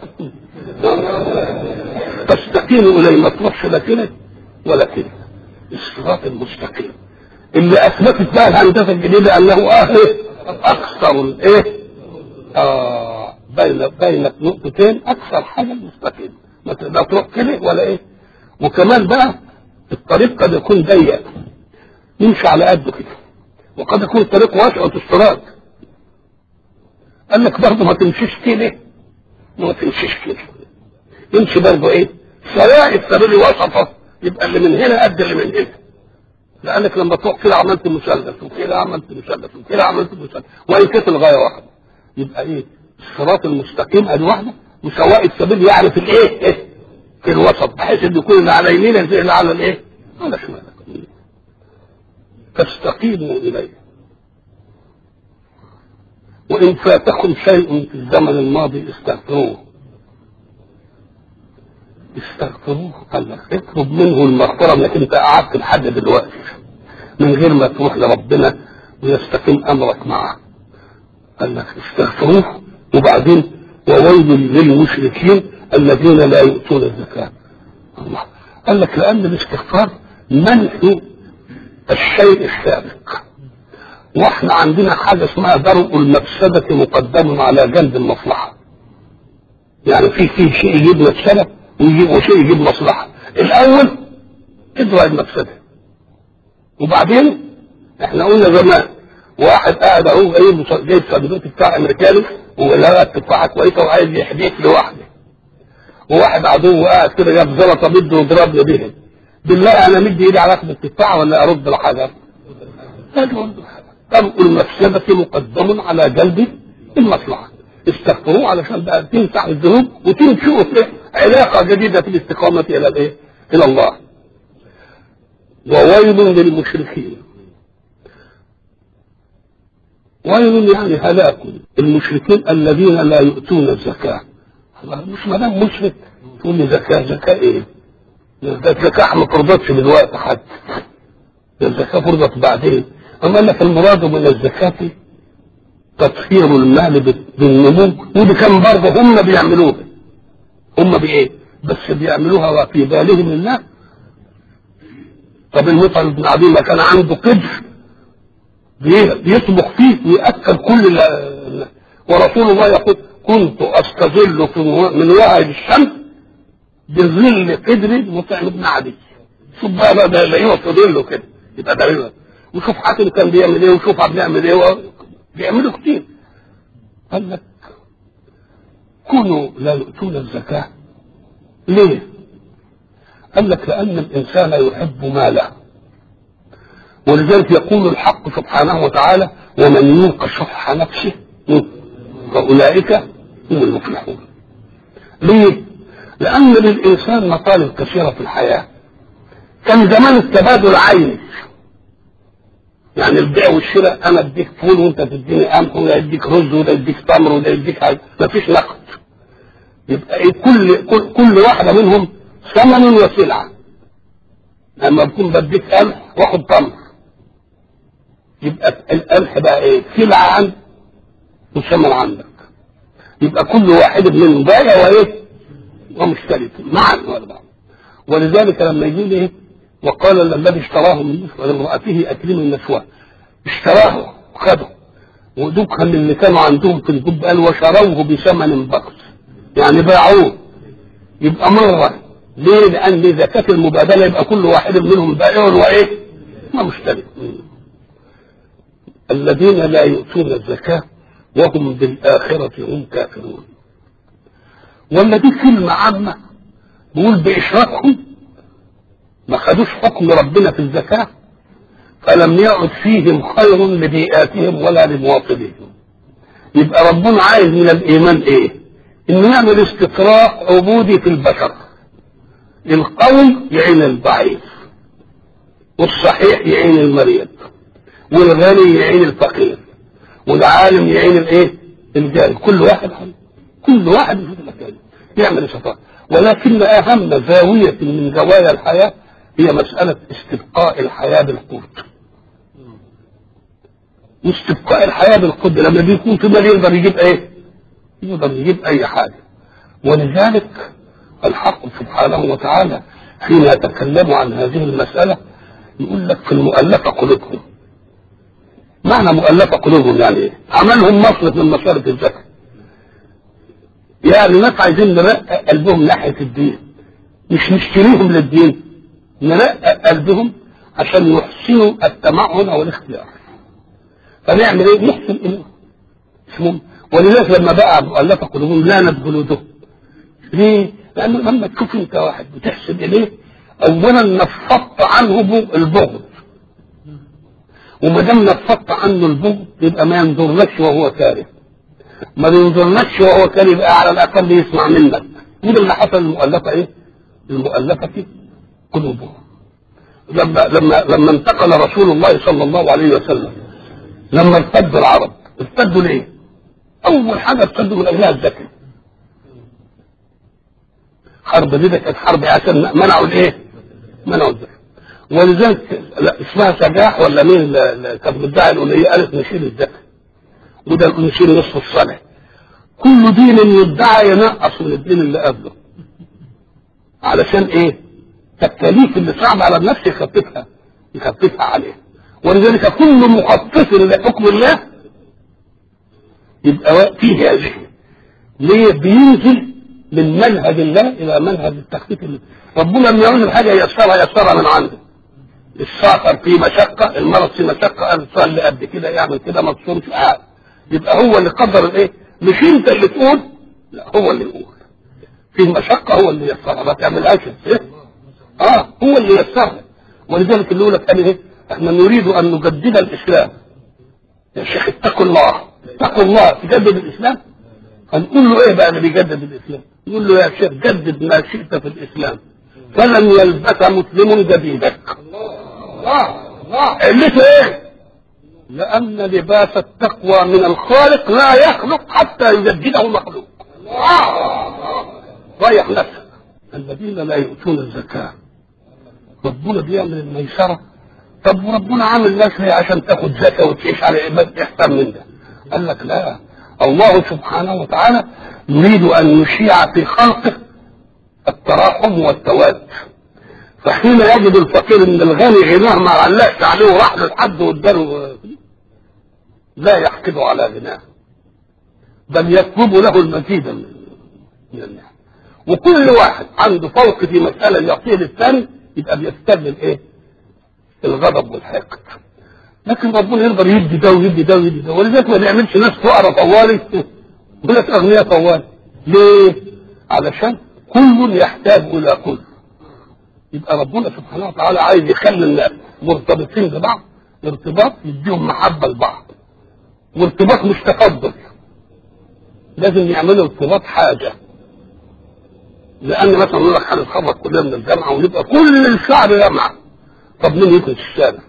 تستقيم اليه ما تروحش لا كده ولا كده الصراط المستقيم اللي اثبتت بقى الهندسه الجديده انه اه اكثر الايه آه بين بين نقطتين اكثر حاجه مستقيم ما تقدر تروح كده ولا ايه وكمان بقى الطريق قد يكون ضيق يمشي على قده كده وقد يكون الطريق واسع وتستراد قال لك برضه ما تمشيش كده ما تمشيش كده يمشي برضه ايه سواء السبيل وسطه يبقى اللي من هنا قد اللي من هنا لانك لما تروح كده عملت مثلث وكده عملت مثلث وكده عملت مثلث وان كانت الغايه واحده يبقى ايه الصراط المستقيم ادي واحده وسواء السبيل يعرف الايه ايه في الوسط بحيث ان يكون اللي على يمينك زي اللي على الايه على شمالك فاستقيموا اليه وان فاتكم شيء في الزمن الماضي استغفروه استغفروه قال لك اطلب منه المغفره انك انت قعدت لحد دلوقتي من غير ما تروح لربنا ويستقيم امرك معه قال لك استغفروه وبعدين وويل للمشركين الذين لا يؤتون الزكاه الله قال لك لان الاستغفار منع الشيء السابق واحنا عندنا حاجه اسمها درء المفسده مقدم على جلب المصلحه يعني في في شيء يجيب مفسده ويجيب وشيء يجيب مصلحه الاول ادرى المفسده وبعدين احنا قلنا زمان واحد قاعد اهو جايب جايب صندوق بتاع امريكاني ولقى تفاحه كويسه وعايز يحديك لوحده وواحد عدو قاعد كده جاب زلطه بده يضربني بيها بالله انا مدي ايدي على اخذ التفاحه ولا ارد الحجر؟ طرق المفسدة مقدم على جلب المصلحة استغفروه علشان بقى تنفع الذنوب وتنشئوا علاقة جديدة في الاستقامة إلى الإيه؟ إلى الله. وويل للمشركين. ويل يعني هلاك المشركين الذين لا يؤتون الزكاة. مش ما دام مشرك تقول لي زكاة زكاة إيه؟ ده الزكاة ما فرضتش دلوقتي حد. ده الزكاة فرضت بعدين. أما لك المراد من الزكاة تطهير المال بالنمو ودي كان برضه هم بيعملوها هم بإيه؟ بس بيعملوها وفي بالهم الله طب المطعم بن عدي ما كان عنده قدر بيطبخ فيه ويأكل كل ورسول الله يقول كنت أستظل من وعي الشمس بظل قدر مطعم بن عدي شوف بقى ده يقف ظله كده يبقى ده وشوف حاتم كان بيعمل ايه وشوف بيعمل ايه بيعملوا كتير قال لك كونوا لا يؤتون الزكاة ليه؟ قال لك لأن الإنسان يحب ماله ولذلك يقول الحق سبحانه وتعالى ومن يوق شح نفسه فأولئك هم المفلحون ليه؟ لأن للإنسان مطالب كثيرة في الحياة كان زمان التبادل عيني يعني البيع والشراء انا اديك فول وانت تديني قمح وده يديك رز وده يديك تمر وده يديك حاجه مفيش نقد يبقى ايه كل كل, كل واحده منهم ثمن وسلعه لما بكون بديك قمح واخد تمر يبقى القمح بقى ايه سلعه عندك وثمن عندك يبقى كل واحد منهم بايع وايه ومشتري معا ولا بعض ولذلك لما يجي ايه وقال الذي اشتراه من مصر لامرأته أكرم النسوة اشتراه وخده ودكها من اللي كانوا عندهم في الجب قال وشروه بثمن بخس يعني باعوه يبقى مرة ليه؟ لأن زكاة المبادلة يبقى كل واحد منهم بائع وإيه؟ ما مشتري الذين لا يؤتون الزكاة وهم بالآخرة هم كافرون ولا دي كلمة عامة بيقول بإشراكهم ما خدوش حكم ربنا في الزكاة فلم يعد فيهم خير لبيئاتهم ولا لمواطنهم يبقى ربنا عايز من الإيمان إيه؟ إنه يعمل استقراء عبودي في البشر القوي يعين الضعيف والصحيح يعين المريض والغني يعين الفقير والعالم يعين الايه؟ الجاهل كل واحد حل. كل واحد في مكانه يعمل استقراء ولكن أهم زاوية من زوايا الحياة هي مسألة استبقاء الحياة بالقوت واستبقاء الحياه بالقدره لما بيكون في مال يقدر يجيب ايه؟ يقدر يجيب اي حاجه ولذلك الحق سبحانه وتعالى حين يتكلم عن هذه المساله يقول لك في المؤلفه قلوبهم معنى مؤلفه قلوبهم يعني ايه؟ عملهم مصرف من مصارف الزكاه يعني ناس عايزين نرقق قلبهم ناحيه الدين مش نشتريهم للدين نرقق قلبهم عشان يحسنوا التمعن والاختيار فنعمل ايه؟ نحسن اليهم اسمهم ولذلك لما بقى مؤلفه قلوبهم لانت جلودهم ليه؟ لأنه لما تشوف أنت واحد بتحسن إليه أولا نفضت عنه البغض وما دام نفضت عنه البغض يبقى ما ينظرلكش وهو كاره ما ينظرلكش وهو كاره يبقى على الأقل يسمع منك وده اللي حصل المؤلفة إيه؟ المؤلفة قلوبهم لما لما لما انتقل رسول الله صلى الله عليه وسلم لما ارتد العرب ارتدوا ليه؟ أول حاجة ارتدوا من أجلها الزكاة حرب دي كانت حرب عشان منعوا الايه؟ منعوا الزكاه ولذلك لا اسمها سجاح ولا مين اللي كانت بتدعي الأولية قالت نشيل الزكاه وده نشيل نصف الصلاه كل دين يدعى ينقص من الدين اللي قبله علشان ايه؟ التكاليف اللي صعبه على النفس يخففها يخففها عليه ولذلك كل مخفف لحكم الله يبقى فيه هذه ليه بينزل من منهج الله الى منهج التخفيف اللي. ربنا لما يعوز الحاجه ييسرها ييسرها من عنده السافر في مشقه المرض في مشقه قال صلي قد كده يعمل كده ما تصومش آه. يبقى هو اللي قدر الايه مش انت اللي تقول لا هو اللي يقول في مشقه هو اللي ييسرها ما تعملهاش إيه؟ اه هو اللي ييسرها ولذلك اللي يقول لك قال ايه احنا نريد ان نجدد الاسلام يا شيخ اتقوا الله اتقوا الله تجدد الاسلام هنقول له ايه بقى اللي بيجدد الاسلام يقول له يا شيخ جدد ما شئت في الاسلام فلن يلبس مسلم جديدك علته ايه لان لباس التقوى من الخالق لا يخلق حتى يجدده مخلوق ريح نفسك الذين لا يؤتون الزكاه ربنا بيعمل الميسره طب وربنا عامل ناس ليه عشان تاخد زكاه وتعيش على عباده احسن من ده قال لك لا الله سبحانه وتعالى يريد ان يشيع في خلقه التراحم والتواد فحين يجد الفقير ان الغني غناه ما علقش عليه وراح لحد واداله لا يحقد على غناه بل يطلب له المزيد من النعم وكل واحد عنده فوق في مسألة يعطيه للثاني يبقى بيستغل ايه؟ الغضب والحقد لكن ربنا يقدر يدي ده ويدي ده ويدي ده ولذلك ما بيعملش ناس فقراء طوالي وناس اغنياء طوالي ليه؟ علشان كل يحتاج الى كل يبقى ربنا سبحانه وتعالى عايز يخلي الناس مرتبطين ببعض ارتباط يديهم محبه لبعض وارتباط مش تفضل لازم يعملوا ارتباط حاجه لان مثلا يقول لك هنتخرج كلنا من الجامعه ونبقى كل الشعب جامعه طب مين يكنس الشارع؟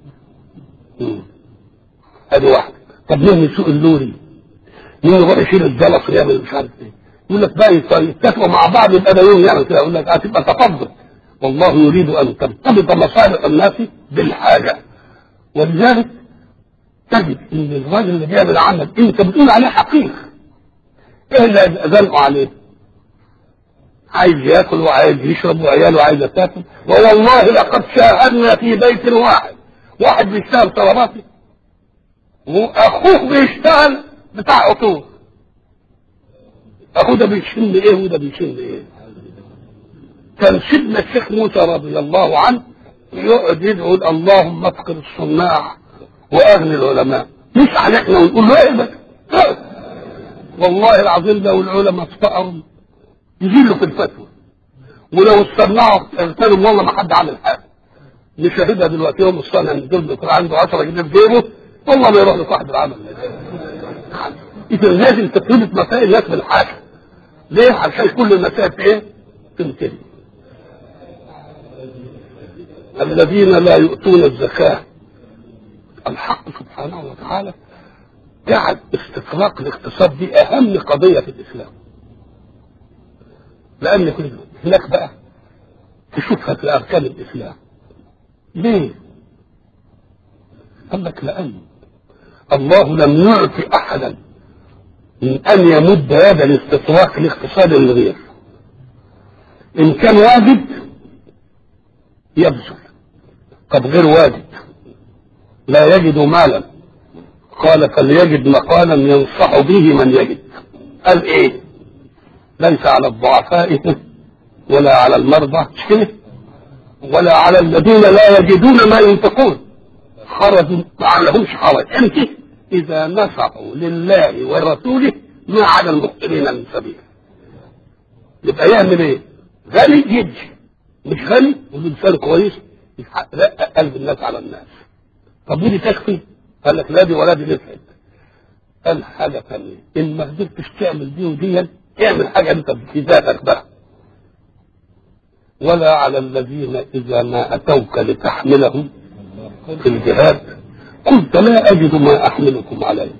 ادي واحد طب مين يسوق اللوري؟ مين يروح يشيل الزلط ويعمل مش عارف ايه؟ يقول لك بقى يتفقوا مع بعض يبقى ده يوم يعمل كده يقول لك هتبقى تفضل والله يريد ان ترتبط مصالح الناس بالحاجه ولذلك تجد ان الراجل اللي بيعمل عمل انت بتقول عليه حقير ايه اللي زنقوا عليه؟ عايز ياكل وعايز يشرب وعياله عايزه تاكل ووالله لقد شاهدنا في بيت واحد واحد بيشتغل طلباتي واخوه بيشتغل بتاع عطور اخوه ده بيشم ايه وده بيشم ايه كان سيدنا الشيخ موسى رضي الله عنه يقعد يدعو اللهم افقر الصناع واغني العلماء نسعى احنا ونقول له ايه بس والله العظيم لو العلماء افتقروا يجيله في الفتوى ولو استمنعوا اغتنوا والله ما حد عمل حاجه نشاهدها دلوقتي يوم الصنع ان دول بيكون عنده 10 جنيه في جيبه والله ما يروح لصاحب العمل اذا لازم تقييم مسائل الناس بالحاجه ليه؟ عشان كل المسائل ايه؟ تنتهي الذين لا يؤتون الزكاه الحق سبحانه وتعالى جعل استطلاق الاقتصاد دي اهم قضيه في الاسلام لان كل هناك بقى تشوفها في اركان الاسلام ليه؟ قال لك لان الله لم يعط احدا من ان يمد يد الاستطراق لاقتصاد الغير ان كان واجد يبذل قد غير واجد لا يجد مالا قال فليجد مقالا ينصح به من يجد قال ايه ليس على الضعفاء ولا على المرضى مش كده ولا على الذين لا يجدون ما ينفقون خرجوا ما عليهمش حرج انت اذا نصحوا لله ورسوله ما على المحسنين من سبيل يبقى يعمل ايه؟ غني يجي مش غني والانسان كويس يحقق قلب الناس على الناس طب ودي تكفي؟ قال لك لا دي ولا دي نفعت قال حاجه ثانيه ان ما قدرتش تعمل دي ودي اعمل حاجه انت في ذاتك بقى ولا على الذين اذا ما اتوك لتحملهم في الجهاد قلت لا اجد ما احملكم عليه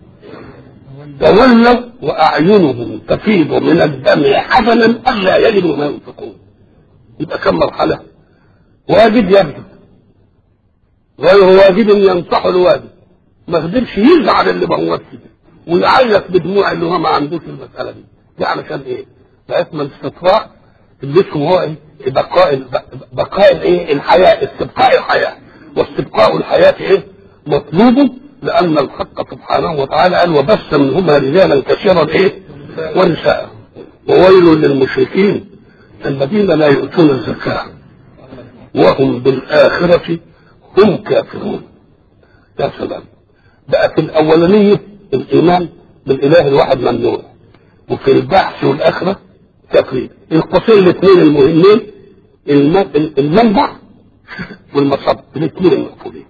تولوا واعينهم تفيض من الدم حزنا الا يجدوا ما ينفقون يبقى كم مرحله واجب يبدو غير واجب ينصح الواجب ما قدرش يزعل اللي ما هو كده ويعيط بدموع اللي هو ما عندوش المساله دي دي علشان ايه؟ لازم الاستطراء اللي اسمه هو ايه؟ بقاء بقاء الايه؟ الحياه استبقاء الحياه واستبقاء الحياه ايه؟ مطلوب لان الحق سبحانه وتعالى قال وبث منهما رجالا كثيرا ايه؟ ونساء وويل للمشركين الذين لا يؤتون الزكاه وهم بالاخره هم كافرون يا سلام بقى في الاولانيه الايمان بالاله الواحد ممنوع وفي البحث والاخره تقريبا القوسين الاثنين المهمين المنبع والمصب الاثنين المقفولين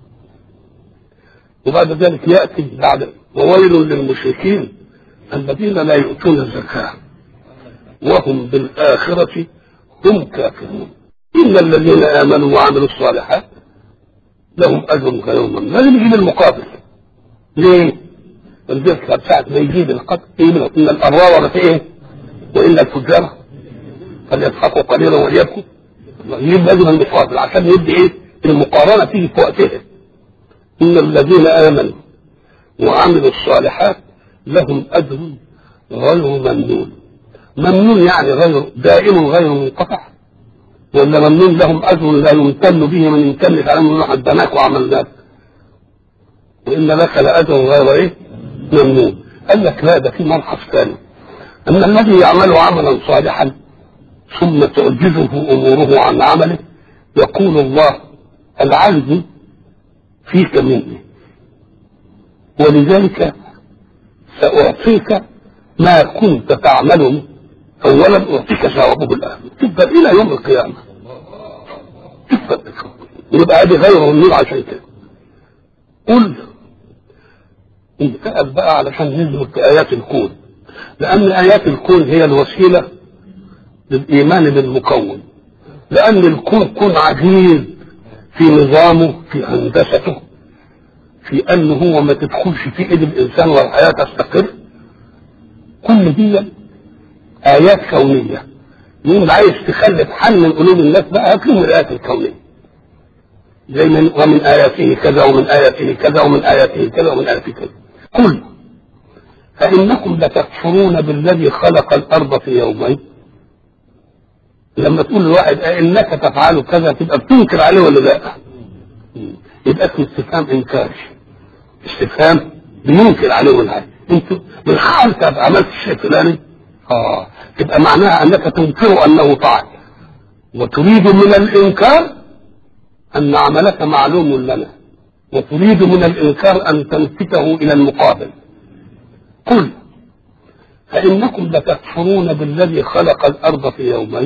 وبعد ذلك ياتي بعد وويل للمشركين الذين لا يؤتون الزكاه وهم بالاخره هم كافرون ان الذين امنوا وعملوا الصالحات لهم اجر غير ممنون لازم يجيب المقابل ليه؟ الذكر ساعة ما يجيب القتل يقول ان الابرار في ايه؟ وان الفجار فليضحكوا قليلا وليبكوا يجيب لازم المقابل عشان يدي ايه؟ المقارنة تيجي في وقتها ان الذين امنوا وعملوا الصالحات لهم اجر غير ممنون ممنون يعني غير دائم غير منقطع ولا ممنون لهم اجر لا يمتن به من يمتن على من قدماك وعملناك وان لك لاجر غير ايه؟ ممنون قال لك لا ده في ملحظ ثاني ان الذي يعمل عملا صالحا ثم تعجزه اموره عن عمله يقول الله العجز فيك مني ولذلك سأعطيك ما كنت تعمله أولا أعطيك ثوابه الآن تفضل إلى يوم القيامة تفضل يبقى هذه غير النور عشان كده قل انتقل بقى علشان ندرك آيات الكون لأن آيات الكون هي الوسيلة للإيمان بالمكون لأن الكون كون عجيب في نظامه في هندسته في أنه هو ما تدخلش في إيد الإنسان والحياة تستقر كل دي آيات كونية يقول عايز تخلف حل من قلوب الناس بقى هات لهم الآيات الكونية زي من ومن آياته كذا ومن آياته كذا ومن آياته كذا ومن آياته كذا قل فإنكم لتكفرون بالذي خلق الأرض في يومين لما تقول لواحد إنك تفعل كذا تبقى بتنكر عليه ولا لا؟ يبقى اسمه استفهام إنكاري استفهام بينكر عليه ولا حاجة انتوا بالحال انت عملت الشيء الفلاني اه تبقى معناها انك تنكر انه فعل وتريد من الانكار ان عملك معلوم لنا وتريد من الانكار ان تلفته الى المقابل قل فانكم لتكفرون بالذي خلق الارض في يومين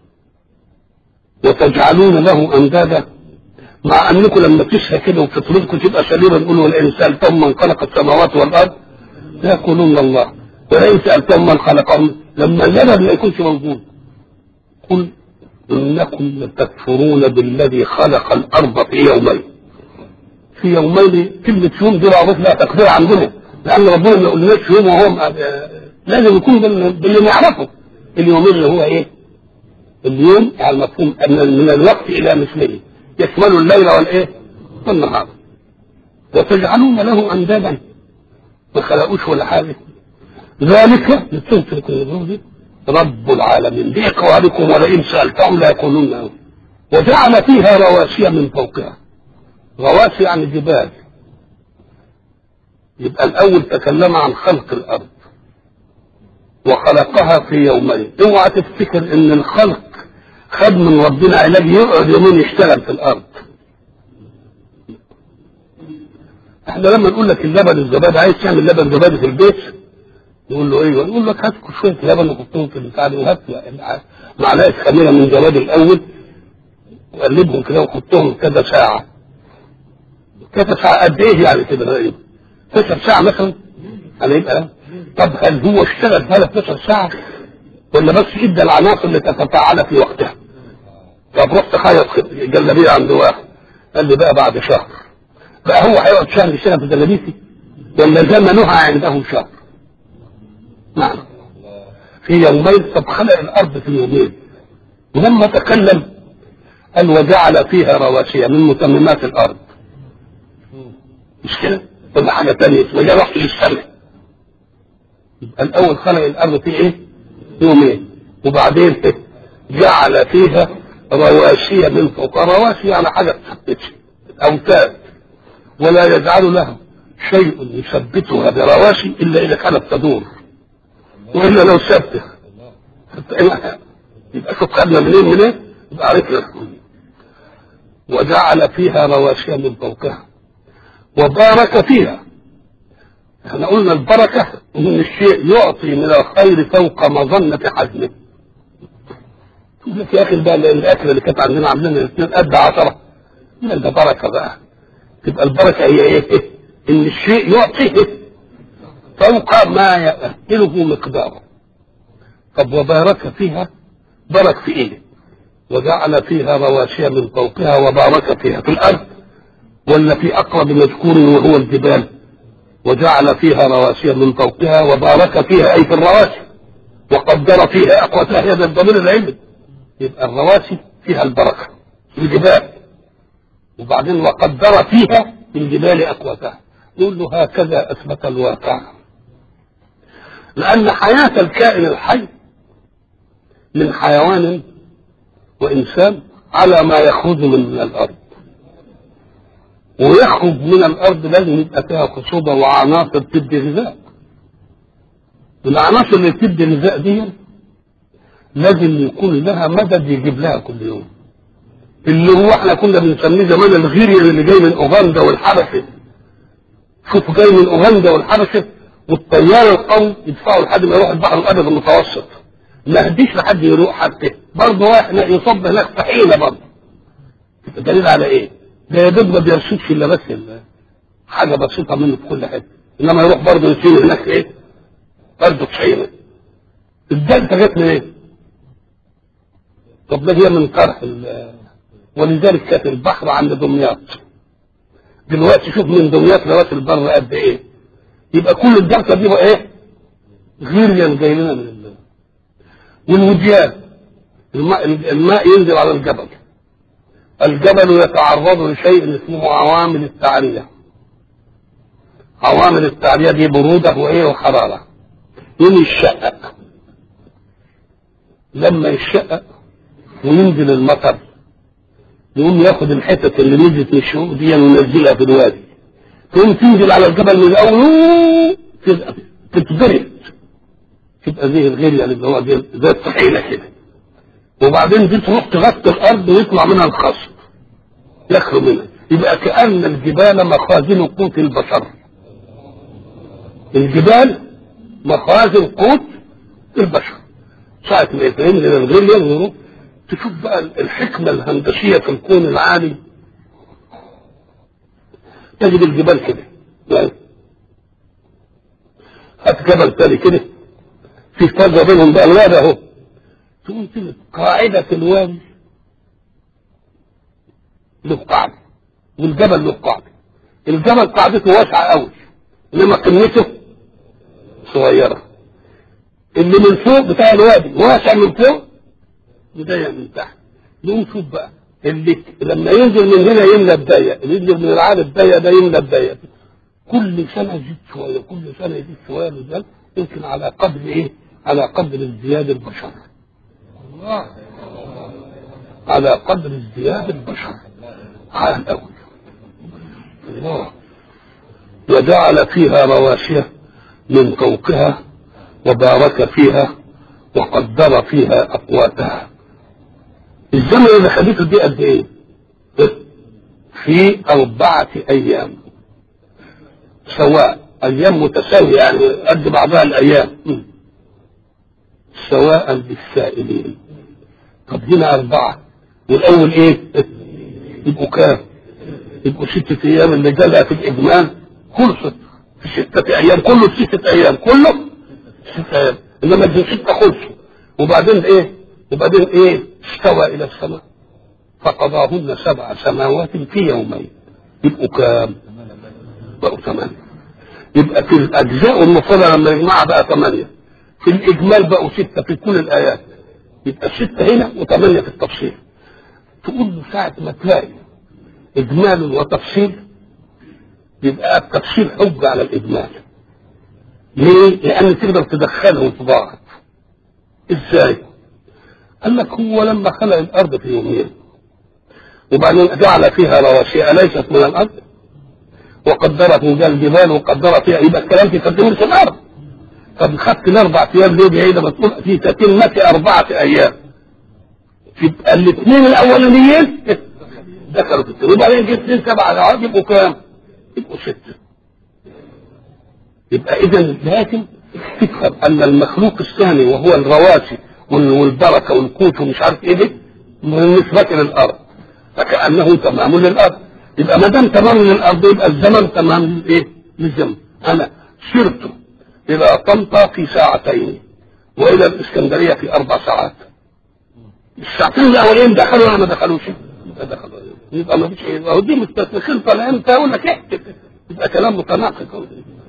وتجعلون له اندادا مع انكم لما تشهى كده وفطرتكم تبقى سليمه تقولوا الانسان ثم من خلق السماوات والارض يقولون الله ولئن سالتهم من خلقهم لما الجبل ما يكونش موجود قل انكم لتكفرون بالذي خلق الارض في يومين في يومين كلمة يوم دي معروف لها تقدير عندنا لأن ربنا ما قلناش يوم وهو لازم يكون باللي نعرفه اليومين اللي هو إيه؟ اليوم على المفهوم أن من الوقت إلى مثله يشمل الليل والإيه؟ والنهار وتجعلون له اندادا ما خلقوش ولا حاجه ذلك لتنفق الجنود رب العالمين دي قواركم ولئن سالتهم لا يقولون أوي. وجعل فيها رواسي من فوقها رواسي يعني جبال يبقى الاول تكلم عن خلق الارض وخلقها في يومين اوعى تفتكر ان الخلق خد من ربنا علاج يقعد يومين يشتغل في الارض احنا لما نقول لك اللبن الزبادي عايز تعمل لبن زبادي في البيت نقول له ايوه نقول لك هات شويه لبن وحطهم في البتاع دي وهات معلقه خميره من زبادي الاول وقلبهم كده وحطهم كذا ساعه كذا ساعه قد ايه يعني كده تقريبا 12 ساعه مثلا على يبقى طب هل هو اشتغل في 12 ساعه ولا بس ادى العناصر اللي تتفاعل في وقتها طب رحت خيط جلابيه عند واحد قال لي بقى بعد شهر بقى هو هيقعد شهر يشتغل في جلابيتي ولا زمنها عنده شهر نعم في يومين طب خلق الارض في يومين ولما تكلم قال وجعل فيها رواسي من متممات الارض مش كده ولا حاجه ثانيه وجاء رحت للسماء يبقى الاول خلق الارض في ايه يومين وبعدين جعل فيها رواسي من فوق رواسي يعني حاجه تثبتش اوتاد ولا يجعل لها شيء يثبتها برواسي الا اذا كانت تدور والا لو ثبت يبقى شوف خدنا منين منين يبقى عرفنا وجعل فيها رواسي من فوقها وبارك فيها احنا قلنا البركة ان الشيء يعطي من الخير فوق مظنة حجمه تقول لك يا اخي بقى الاكل اللي كانت عندنا عاملين الاثنين قد عشرة لا ده بركة بقى تبقى البركة هي ايه؟ ان الشيء يعطي فوق ما يأكله مقداره طب وبارك فيها بارك في ايه؟ وجعل فيها رواسي من فوقها وبارك فيها في الارض ولا في اقرب مذكور وهو الجبال وجعل فيها رواسي من فوقها وبارك فيها اي في الرواسي وقدر فيها اقواتها هذا الضمير العلمي يبقى الرواسي فيها البركه الجبال وبعدين وقدر فيها في الجبال اقواتها يقول له هكذا اثبت الواقع لان حياه الكائن الحي من حيوان وانسان على ما يخرج من الارض ويخرج من الارض لازم يبقى فيها خصوبه وعناصر تدي غذاء العناصر اللي بتدي غذاء دي لازم يكون لها مدد يجيب لها كل يوم اللي هو احنا كنا بنسميه زمان الغيريان اللي جاي من اوغندا والحبشه شوف جاي من اوغندا والحبشه والطيار القوي يدفعوا لحد ما يروح البحر الابيض المتوسط ما هديش لحد يروح حتى برضه واحد يصب هناك طحينه برضه دليل على ايه؟ ده يا دوب ما بيرصدش الا بس حاجه بسيطه منه في كل حته انما يروح برضه يصير هناك ايه؟ برضه طحينه الدلتا جت من ايه؟ طب ده هي من قرح ولذلك كانت البحر عند دمياط دلوقتي شوف من دمياط لراس البر قد ايه يبقى كل الدلتا دي بقى ايه؟ غيريا جاي لنا من الله والوديان الماء, الماء ينزل على الجبل الجبل يتعرض لشيء اسمه عوامل التعرية عوامل التعرية دي برودة وإيه وحرارة يوم يشقق لما يشقق وينزل المطر يقوم ياخد الحتت اللي نزلت من الشهور دي وينزلها في الوادي تقوم تنزل على الجبل من الاول تتبرد تبقى زي الغير يعني اللي هو زي الطحينه كده وبعدين دي تروح تغطي الارض ويطلع منها الخصب يخلو منها يبقى كأن الجبال مخازن قوت البشر الجبال مخازن قوت البشر ساعة ما يتعمل إلى الغير ينظروا تشوف بقى الحكمة الهندسية في الكون العالي تجد الجبال كده يعني هات جبل تاني كده في فجوة بينهم بقى الواد اهو تقوم كده قاعدة الوادي له قاعدة والجبل له قاعدة الجبل قاعدته واسعة قوي انما قمته صغيرة اللي من فوق بتاع الوادي واسع من فوق وضيق من تحت نقوم شوف بقى اللي لما ينزل من هنا يملى الضيق اللي ينزل من العالم الضيق ده يملى الضيق كل سنه يزيد شويه كل سنه يزيد شويه لذلك يمكن على قدر ايه؟ على قدر ازدياد البشر الله على قدر ازدياد البشر عال قوي الله وجعل فيها رواسي من فوقها وبارك فيها وقدر فيها اقواتها الزمن اللي خدته دي قد ايه؟ في أربعة أيام سواء أيام متساوية يعني قد بعضها الأيام سواء للسائلين طب هنا أربعة والأول إيه؟ يبقوا كام؟ يبقوا ستة أيام اللي جالها في الإجمال خلصت في ستة أيام كله في ستة أيام كله ستة أيام إنما دي ستة خلصوا وبعدين إيه؟ وبعدين إيه؟ استوى إلى السماء فقضاهن سبع سماوات في يومين يبقوا كام؟ بقوا ثمانية يبقى في الأجزاء المفردة لما يجمعها بقى ثمانية في الإجمال بقوا ستة في كل الآيات يبقى ستة هنا وثمانية في التفصيل تقول له ساعة ما تلاقي إجمال وتفصيل يبقى التفصيل حجة على الإجمال ليه؟ لأن تقدر تدخلهم في بعض إزاي؟ قال لك هو لما خلق الأرض في يومين وبعدين جعل فيها رواسي أليست من الأرض وقدرت من الجبال وقدر فيها يبقى الكلام في تتمة الأرض طب خدت الأربع أيام ليه بعيدة ما تقول في تتمة أربعة أيام يبقى الاثنين الأولانيين دخلوا في التنين وبعدين جبت اثنين سبعة دعوات يبقوا كام؟ يبقوا ستة يبقى إذا لازم تفهم أن المخلوق الثاني وهو الرواسي والبركة والقوت ومش عارف إيه دي بالنسبة للأرض فكأنه تمام للأرض يبقى ما دام تمام للأرض يبقى الزمن تمام للإيه؟ للزمن أنا سرت إلى طنطا في ساعتين وإلى الإسكندرية في أربع ساعات الساعتين الأولين دخلوا ولا ما دخلوش؟ ما دخلوا يبقى ما فيش إيه دي مستثنين طالع أنت أقول لك احكي يبقى كلام متناقض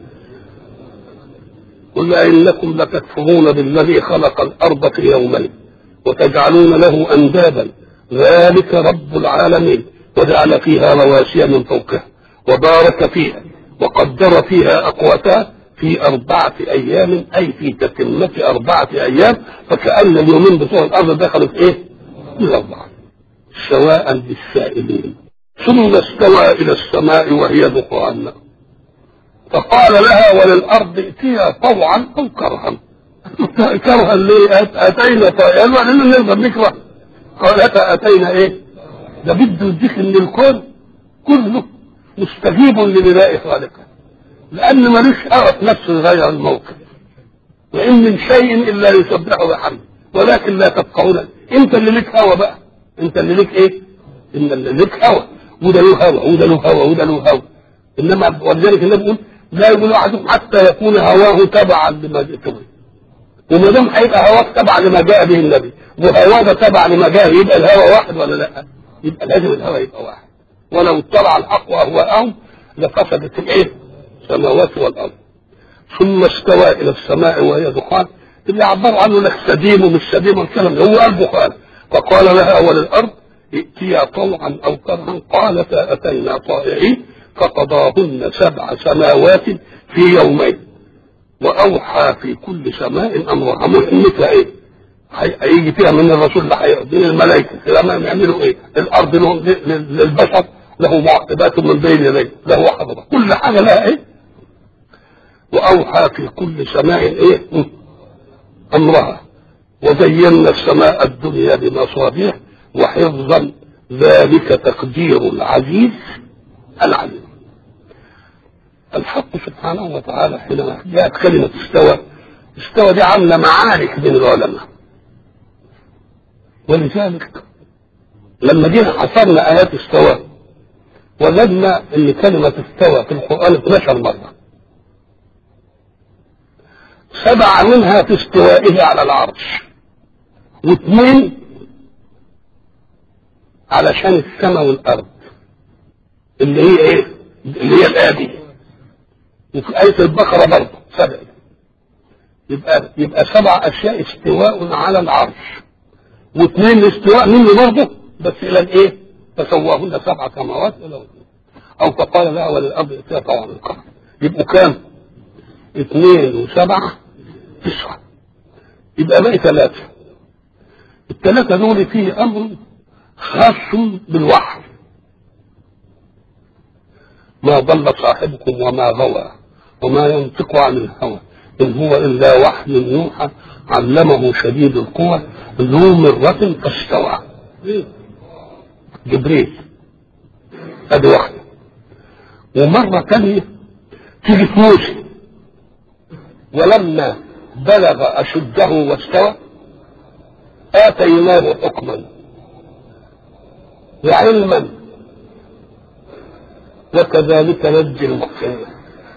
قل إنكم لتكفرون بالذي خلق الأرض في يومين وتجعلون له أندادا ذلك رب العالمين وجعل فيها رواسي من فوقها وبارك فيها وقدر فيها أقواتها في أربعة أيام أي في تتمة أربعة أيام فكأن اليومين بتوع الأرض دخلوا في إيه؟ في الأربعة سواء للسائلين ثم استوى إلى السماء وهي دخان فقال لها وللأرض ائتيا طوعا أو كرها كرها ليه؟ أتينا طائعا وبعدين نقدر نكره قالتا أتينا إيه؟ ده بده يديك إن الكون كله مستجيب لنداء خالقه لأن ملوش أرف نفسه يغير الموقف وإن من شيء إلا يسبحه بحمده ولكن لا تفقهون أنت اللي لك هوى بقى أنت اللي لك إيه؟ إن اللي لك هوى وده له هوى وده له هوى وده له هوى إنما ولذلك النبي يقول لا يقول أحدكم حتى يكون هواه تبعا لما جئت به وما دام هيبقى هواك تبع لما جاء به النبي وهواه تبع لما جاء يبقى الهوى واحد ولا لا؟ يبقى لازم الهوى يبقى واحد ولو اتبع الحق اهواءهم لفسدت الايه؟ السماوات والارض ثم استوى الى السماء وهي دخان اللي عبروا عنه لك سديم ومش سديم والكلام هو قال دخان فقال لها وللارض ائتيا طوعا او كرها قالتا اتينا طائعين فقضاهن سبع سماوات في يومين واوحى في كل سماء امرها مهمتها ايه؟ هيجي فيها من الرسول ده هيقضي الملائكه لما يعملوا ايه؟ الارض لهم للبشر له معقبات من بين يديه له حفظه كل حاجه لها ايه؟ واوحى في كل سماء ايه؟ امرها وزينا السماء الدنيا بمصابيح وحفظا ذلك تقدير العزيز العليم الحق سبحانه وتعالى حينما جاءت كلمة استوى استوى دي عاملة معارك بين العلماء ولذلك لما جينا حصرنا آيات استوى وجدنا ان كلمة استوى في القرآن 12 مرة سبعة منها في استوائه على العرش واثنين علشان السماء والأرض اللي هي ايه؟ اللي هي الآية دي وفي آية البقرة برضه سبع يبقى يبقى سبع أشياء استواء على العرش واثنين استواء منه برضه بس إلى الإيه؟ فسواهن سبع سماوات ولا او فقال لا وللارض ائتيا طوعا القمر يبقوا كام؟ اثنين وسبعه تسعه يبقى باقي ثلاثه الثلاثه دول فيه امر خاص بالوحي ما ضل صاحبكم وما غوى وما ينطق عن الهوى إن هو إلا وحي يوحى علمه شديد القوى ذو مرة فاستوى جبريل ادي واحدة ومرة ثانية تيجي في موسى ولما بلغ أشده واستوى آتيناه حكما وعلما وكذلك نجي المحسنين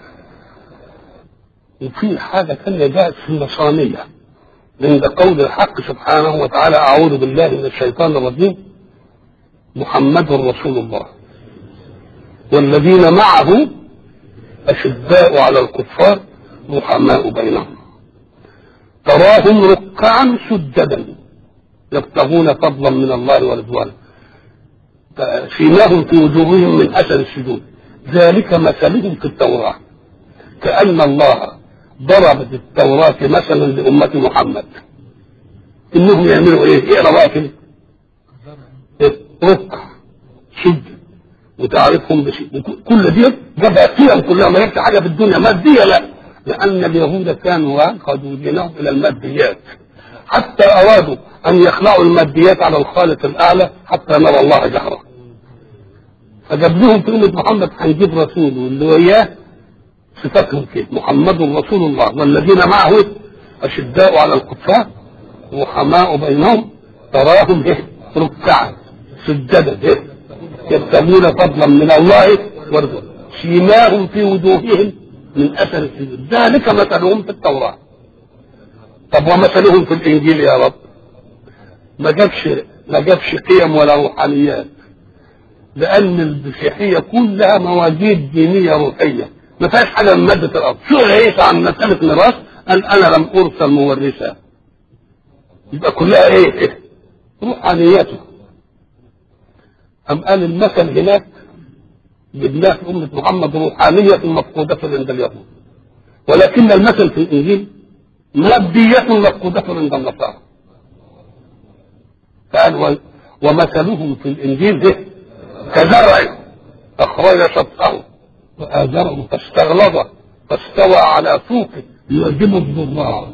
وفي حاجة ثانية جاءت في النصرانية عند قول الحق سبحانه وتعالى أعوذ بالله من الشيطان الرجيم محمد رسول الله والذين معه أشداء على الكفار رحماء بينهم تراهم ركعا سجدا يبتغون فضلا من الله ورضوانه سيماهم في وجوههم من اثر السجود ذلك مثلهم في التوراه كان الله ضرب التوراه مثلا لامه محمد انهم يعملوا ايه؟ اقرا بقى كده ركع سجد وتعرفهم بشيء كل دي جابها قيم كلها ما جابش حاجه في الدنيا ماديه لا لان اليهود كانوا ينقضوا دينهم الى الماديات حتى ارادوا ان يخلعوا الماديات على الخالق الاعلى حتى نرى الله جهرا فجاب لهم كلمه محمد هيجيب رسول واللي وياه صفاتهم كده محمد رسول الله والذين معه اشداء على الكفار رحماء بينهم تراهم ايه ركعا سجدا ايه يبتغون فضلا من الله ورضوانه سيماهم في وجوههم من اثر السجود ذلك مثلهم في التوراه طب ومثلهم في الانجيل يا رب ما جابش ما جابش قيم ولا روحانيات لان المسيحيه كلها مواجيد دينيه روحيه ما فيهاش حاجه من ماده الارض شو عيسى عن مساله ميراث قال انا لم ارسل مورثا يبقى كلها ايه, إيه؟ روحانيته أم قال المثل هناك جبناه في أمة محمد روحانية مفقودة عند اليهود ولكن المثل في الإنجيل مادية مفقودة عند النصارى قال ومثلهم في الإنجيل ده كزرع أخرج شطأه وآزره فاستغلظ فاستوى على سوقه يعجب الضراع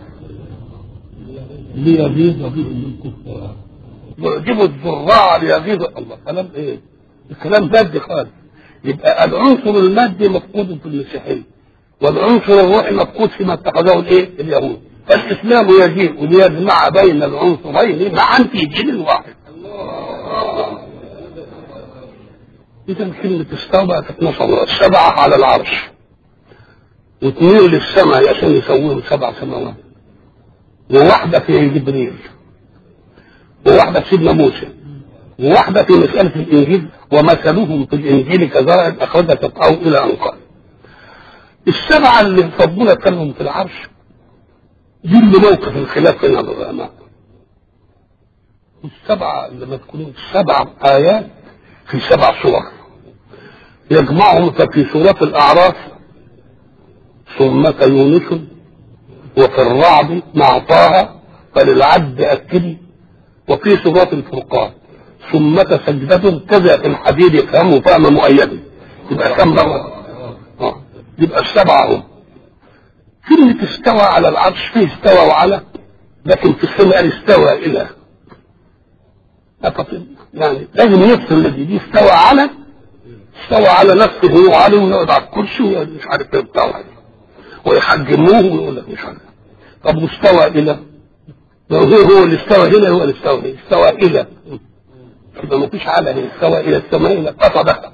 ليغيظ بهم الكفار يعجب الزراع ليغيظ الله كلام ايه؟ الكلام مادي خالص يبقى العنصر المادي مفقود في المسيحيه والعنصر الروحي مفقود فيما اتخذه الايه؟ اليهود فالاسلام يجيء ليجمع بين العنصرين معا في دين واحد اذا كلمه استوى بقت 12 سبعه على العرش واثنين للسماء عشان يسويهم سبع سماوات وواحده في جبريل وواحدة في سيدنا موسى وواحدة في مسألة الإنجيل ومثلهم في الإنجيل كزرع أخرج تقعه إلى أن قال السبعة اللي ربنا كلهم في العرش دي اللي موقف الخلاف بين العلماء السبعة اللي مذكورين سبع آيات في سبع سور يجمعهم ففي سورة الأعراف ثم يونس وفي الرعد مع طه فللعبد أكدي وفي سورة الفرقان ثم سجدة كذا في الحديد يفهمه فهم مؤيدا يبقى كم مرة؟ اه يبقى السبعة هم كلمة استوى على العرش فيه استوى وعلى لكن في السماء قال استوى إلى يعني لازم يفصل الذي دي استوى على استوى على نفسه هو عليه ويقعد على الكرسي ومش عارف ايه بتاع ويحجموه ويقول لك مش عارف طب واستوى إلى لو هو هو اللي استوى هنا هو اللي استوى هنا استوى الى يبقى ما فيش على هنا استوى الى السماء الى قصدها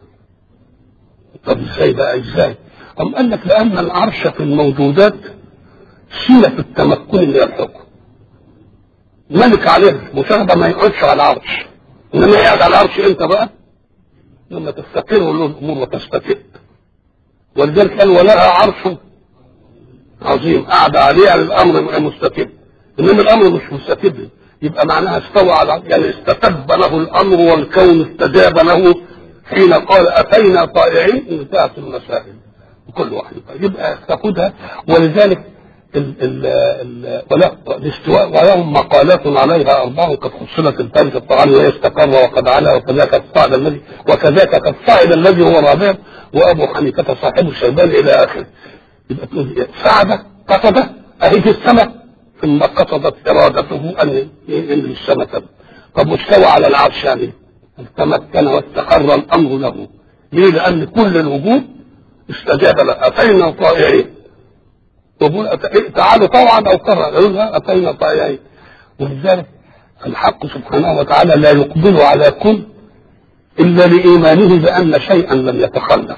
طب ازاي بقى ازاي؟ أم قال لك لأن العرش في الموجودات سيلة التمكن من الحكم ملك عليه مشاهدة ما يقعدش على العرش إنما يقعد على العرش أنت بقى لما تستقر له الأمور وتستتب ولذلك قال ولها عرش عظيم قعد عليه على الأمر مستتب انما الامر مش مستتب يبقى معناها استوى على يعني استتب له الامر والكون استجاب له حين قال اتينا طائعين انتهت المسائل كل واحد يبقى تاخدها ولذلك ال ال ال ولا الاستواء ولهم مقالات عليها اربع قد فصلت الفارس طبعا ويستقر وقد علا وكذاك الصعد الذي وكذاك قد صعد الذي هو رابع وابو حنيفه صاحب الشيبان الى اخره يبقى تقول صعد قصد اهي في السماء ثم قصدت ارادته ان ينزل السماء طب واستوى على العرش يعني تمكن واستقر الامر له ليه؟ لان كل الوجود استجاب له اتينا طائعين يقول أت- تعالوا طوعا او كرها يقولها اتينا طائعين ولذلك الحق سبحانه وتعالى لا يقبل على كل الا لايمانه بان شيئا لم يتخلف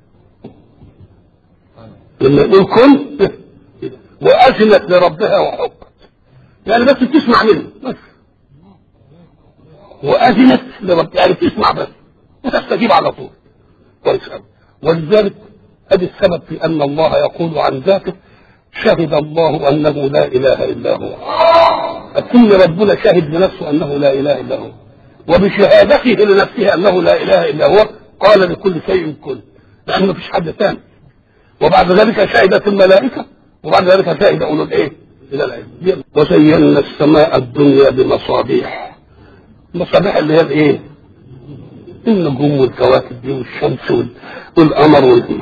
لما يقول كن واذنت لربها وحقت يعني بس تسمع منه بس واذنت لرب يعني تسمع بس وتستجيب على طول كويس أوي. ولذلك ادي السبب في ان الله يقول عن ذاته شهد الله انه لا اله الا هو اكن ربنا شهد لنفسه انه لا اله الا هو وبشهادته لنفسه انه لا اله الا هو قال لكل شيء كن لان مفيش حد ثاني وبعد ذلك شهدت الملائكه وبعد ذلك شهد اولو الايه؟ الى العلم وزينا السماء الدنيا بمصابيح المصابيح اللي هي الايه؟ النجوم والكواكب دي والشمس وال- والقمر وال...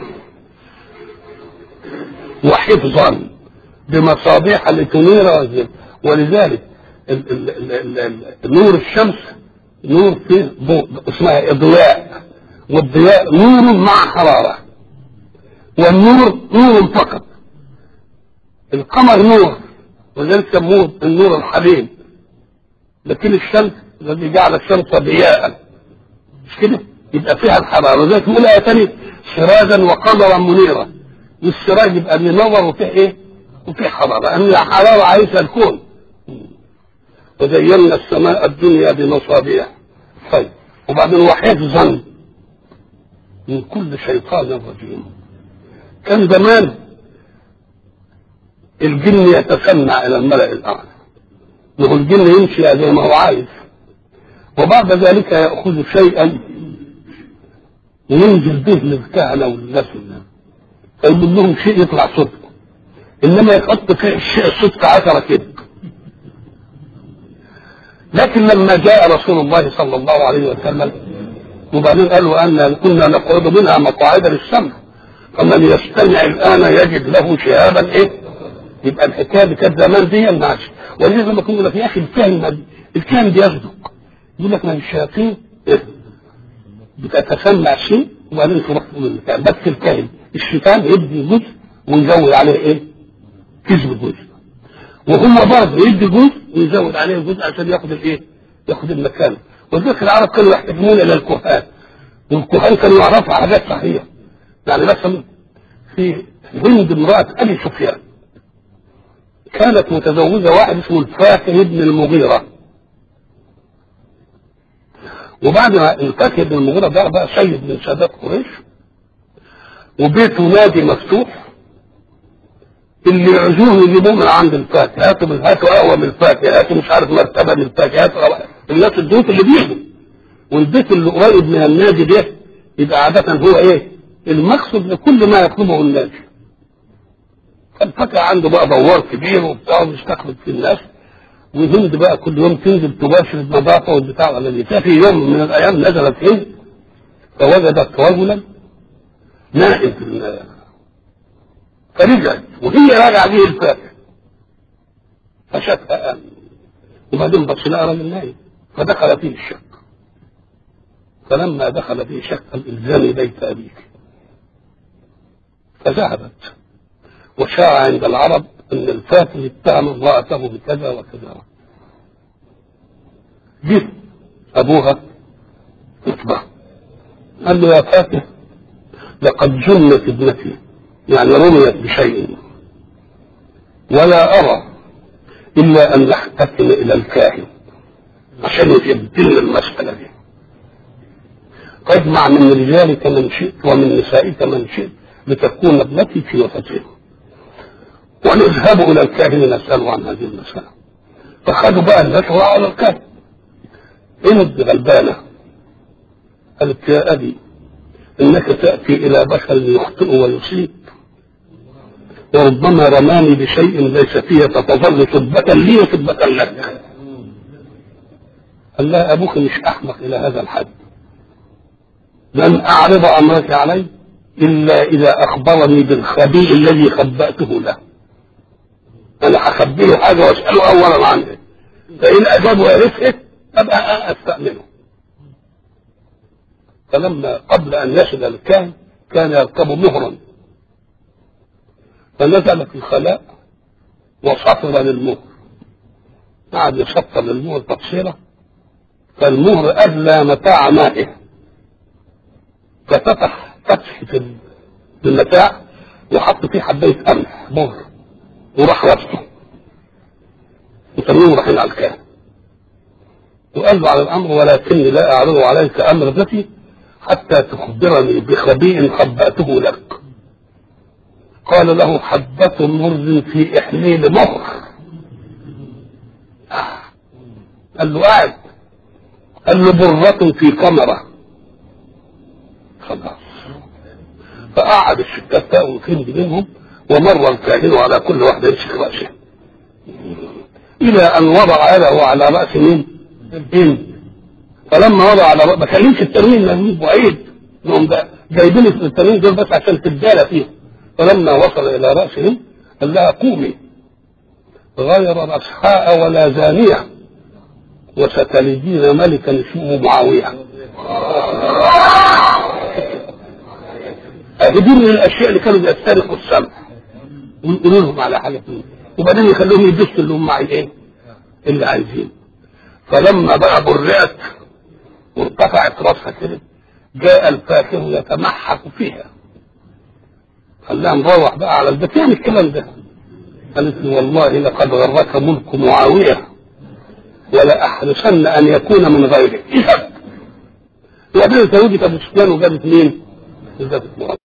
وحفظا بمصابيح لتنير وزير ولذلك ال ال ال ال ال نور الشمس نور فيه ضوء اسمها اضواء والضياء نور مع حراره والنور نور فقط القمر نور ولذلك سموه النور الحليم لكن الشمس الذي جعل الشمس ضياء مش كده يبقى فيها الحراره لذلك يقول آية تاني سراجا وقمرا منيرا والسراج يبقى بينور وفيه ايه؟ وفيه حراره لان الحراره عايزه الكون وزينا السماء الدنيا بمصابيح طيب وبعدين وحفظا من كل شيطان رجيم كان زمان الجن يتسمع الى الملأ الاعلى ما هو الجن يمشي زي ما هو عايز وبعد ذلك يأخذ شيئا وينزل به للكهنة والناس والناس فيقول لهم شيء يطلع صدق انما يحط في الشيء الصدق عشرة كذب لكن لما جاء رسول الله صلى الله عليه وسلم وبعدين قالوا ان كنا نقعد منها مقاعد للسمع فمن يستمع الان يجد له شهابا ايه يبقى الحكايه دي كانت زمان دي ماشي ولذلك لما كنا في اخي الكاهن الكاهن بيصدق يقول لك من الشياطين إيه؟ بتتسمع شيء وبعدين تروح تقول المكان بس الكاهن الشيطان يدي جزء ويزود عليه ايه؟ كذب جزء وهو برضه يدي جزء ويزود عليه جزء عشان ياخد الايه؟ ياخد المكان ولذلك العرب كانوا يحتكمون الى الكهان والكهان كانوا يعرفوا حاجات صحيحه يعني مثلا في هند امراه ابي سفيان كانت متزوجه واحد اسمه الفاكه ابن المغيره وبعد ما الفاكه ابن المغيره ده بقى سيد من سادات قريش وبيته نادي مفتوح اللي يعزوه يجيبوه من عند الفاكهه هاتوا من هاتوا قهوه من الفاكهه هاتوا مش عارف مرتبه من الفاكهه هاتوا الناس البيوت اللي بيجوا والبيت اللي قريب من النادي ده يبقى عادة هو ايه؟ المقصد لكل ما يطلبه الناس. الفاكهه عنده بقى دوار كبير وبتاع وبيستخدم في الناس وهند بقى كل يوم تنزل تباشر النظافه والبتاع الذي ففي يوم من الايام نزلت هند فوجدت رجلا نائم في ال- فرجعت وهي راجعه به الفاكهه فشافها آمن وبعدين بص لها راجل نايم فدخل فيه الشك فلما دخل فيه شك الالزام بيت ابيك فذهبت وشاع عند العرب ان الفاتن اتهم امراته بكذا وكذا جه ابوها يتبع قال له يا فاتن لقد جنت ابنتي يعني رميت بشيء ولا ارى الا ان نحتكم الى الكاهن عشان يبدلنا المساله دي فاجمع من رجالك من شئت ومن نسائك من شئت لتكون ابنتي في وفتيه ونذهب الى الكاهن نساله عن هذه المساله فخدوا بقى الناس وراحوا على الكهف هند غلبانه قالت يا ابي انك تاتي الى بشر يخطئ ويصيب وربما رماني بشيء ليس فيه فتظل سبة لي وسبة لك قال لها ابوك مش احمق الى هذا الحد لن اعرض امرك علي الا اذا اخبرني بالخبيء الذي خبأته له انا هخبيه حاجه واساله اولا عنه فان اجاب وعرفه ابقى استامنه فلما قبل ان يصل الكهف كان يركب مهرا فنزل في الخلاء وسطر للمهر قعد يسطر للمهر تبصيره فالمهر ادلى متاع مائه ففتح فتح في المتاع وحط فيه حبايه قمح مهر وراح ربطه وتنين رايحين على الكهف وقال له على الامر ولكني لا اعرض عليك امر ذاتي حتى تخبرني بخبيء خبأته لك قال له حبة مرز في إحليل مهر قال له قاعد قال له برة في كمرة خلاص فقعد الستات تاء الكند منهم ومر الكاهن على كل واحدة يمسك رأسه إلى أن وضع يده على رأس مين؟ الهند فلما وضع على رأس ما كلمش التنوين مهموم بعيد انهم جايبين التنوين دول بس عشان تبدال فيهم فلما وصل إلى رأسهم قال لها قومي غير رسحاء ولا زانية وستلدين ملكا اسمه معاوية دي من الاشياء اللي كانوا بيسترقوا السمع ويقولوا لهم على حاجه فيه وبعدين يخلوهم يدسوا اللي هم عايزين اللي عايزين فلما بقى برئت وارتفعت راسها كده جاء الفاكر يتمحك فيها خلاها نروح بقى على البيت يعني الكلام ده قالت له والله لقد غرك ملك معاويه ولا احرصن ان يكون من غيره اذهب وبعدين زوجت ابو سفيان وجابت مين؟ جابت معاويه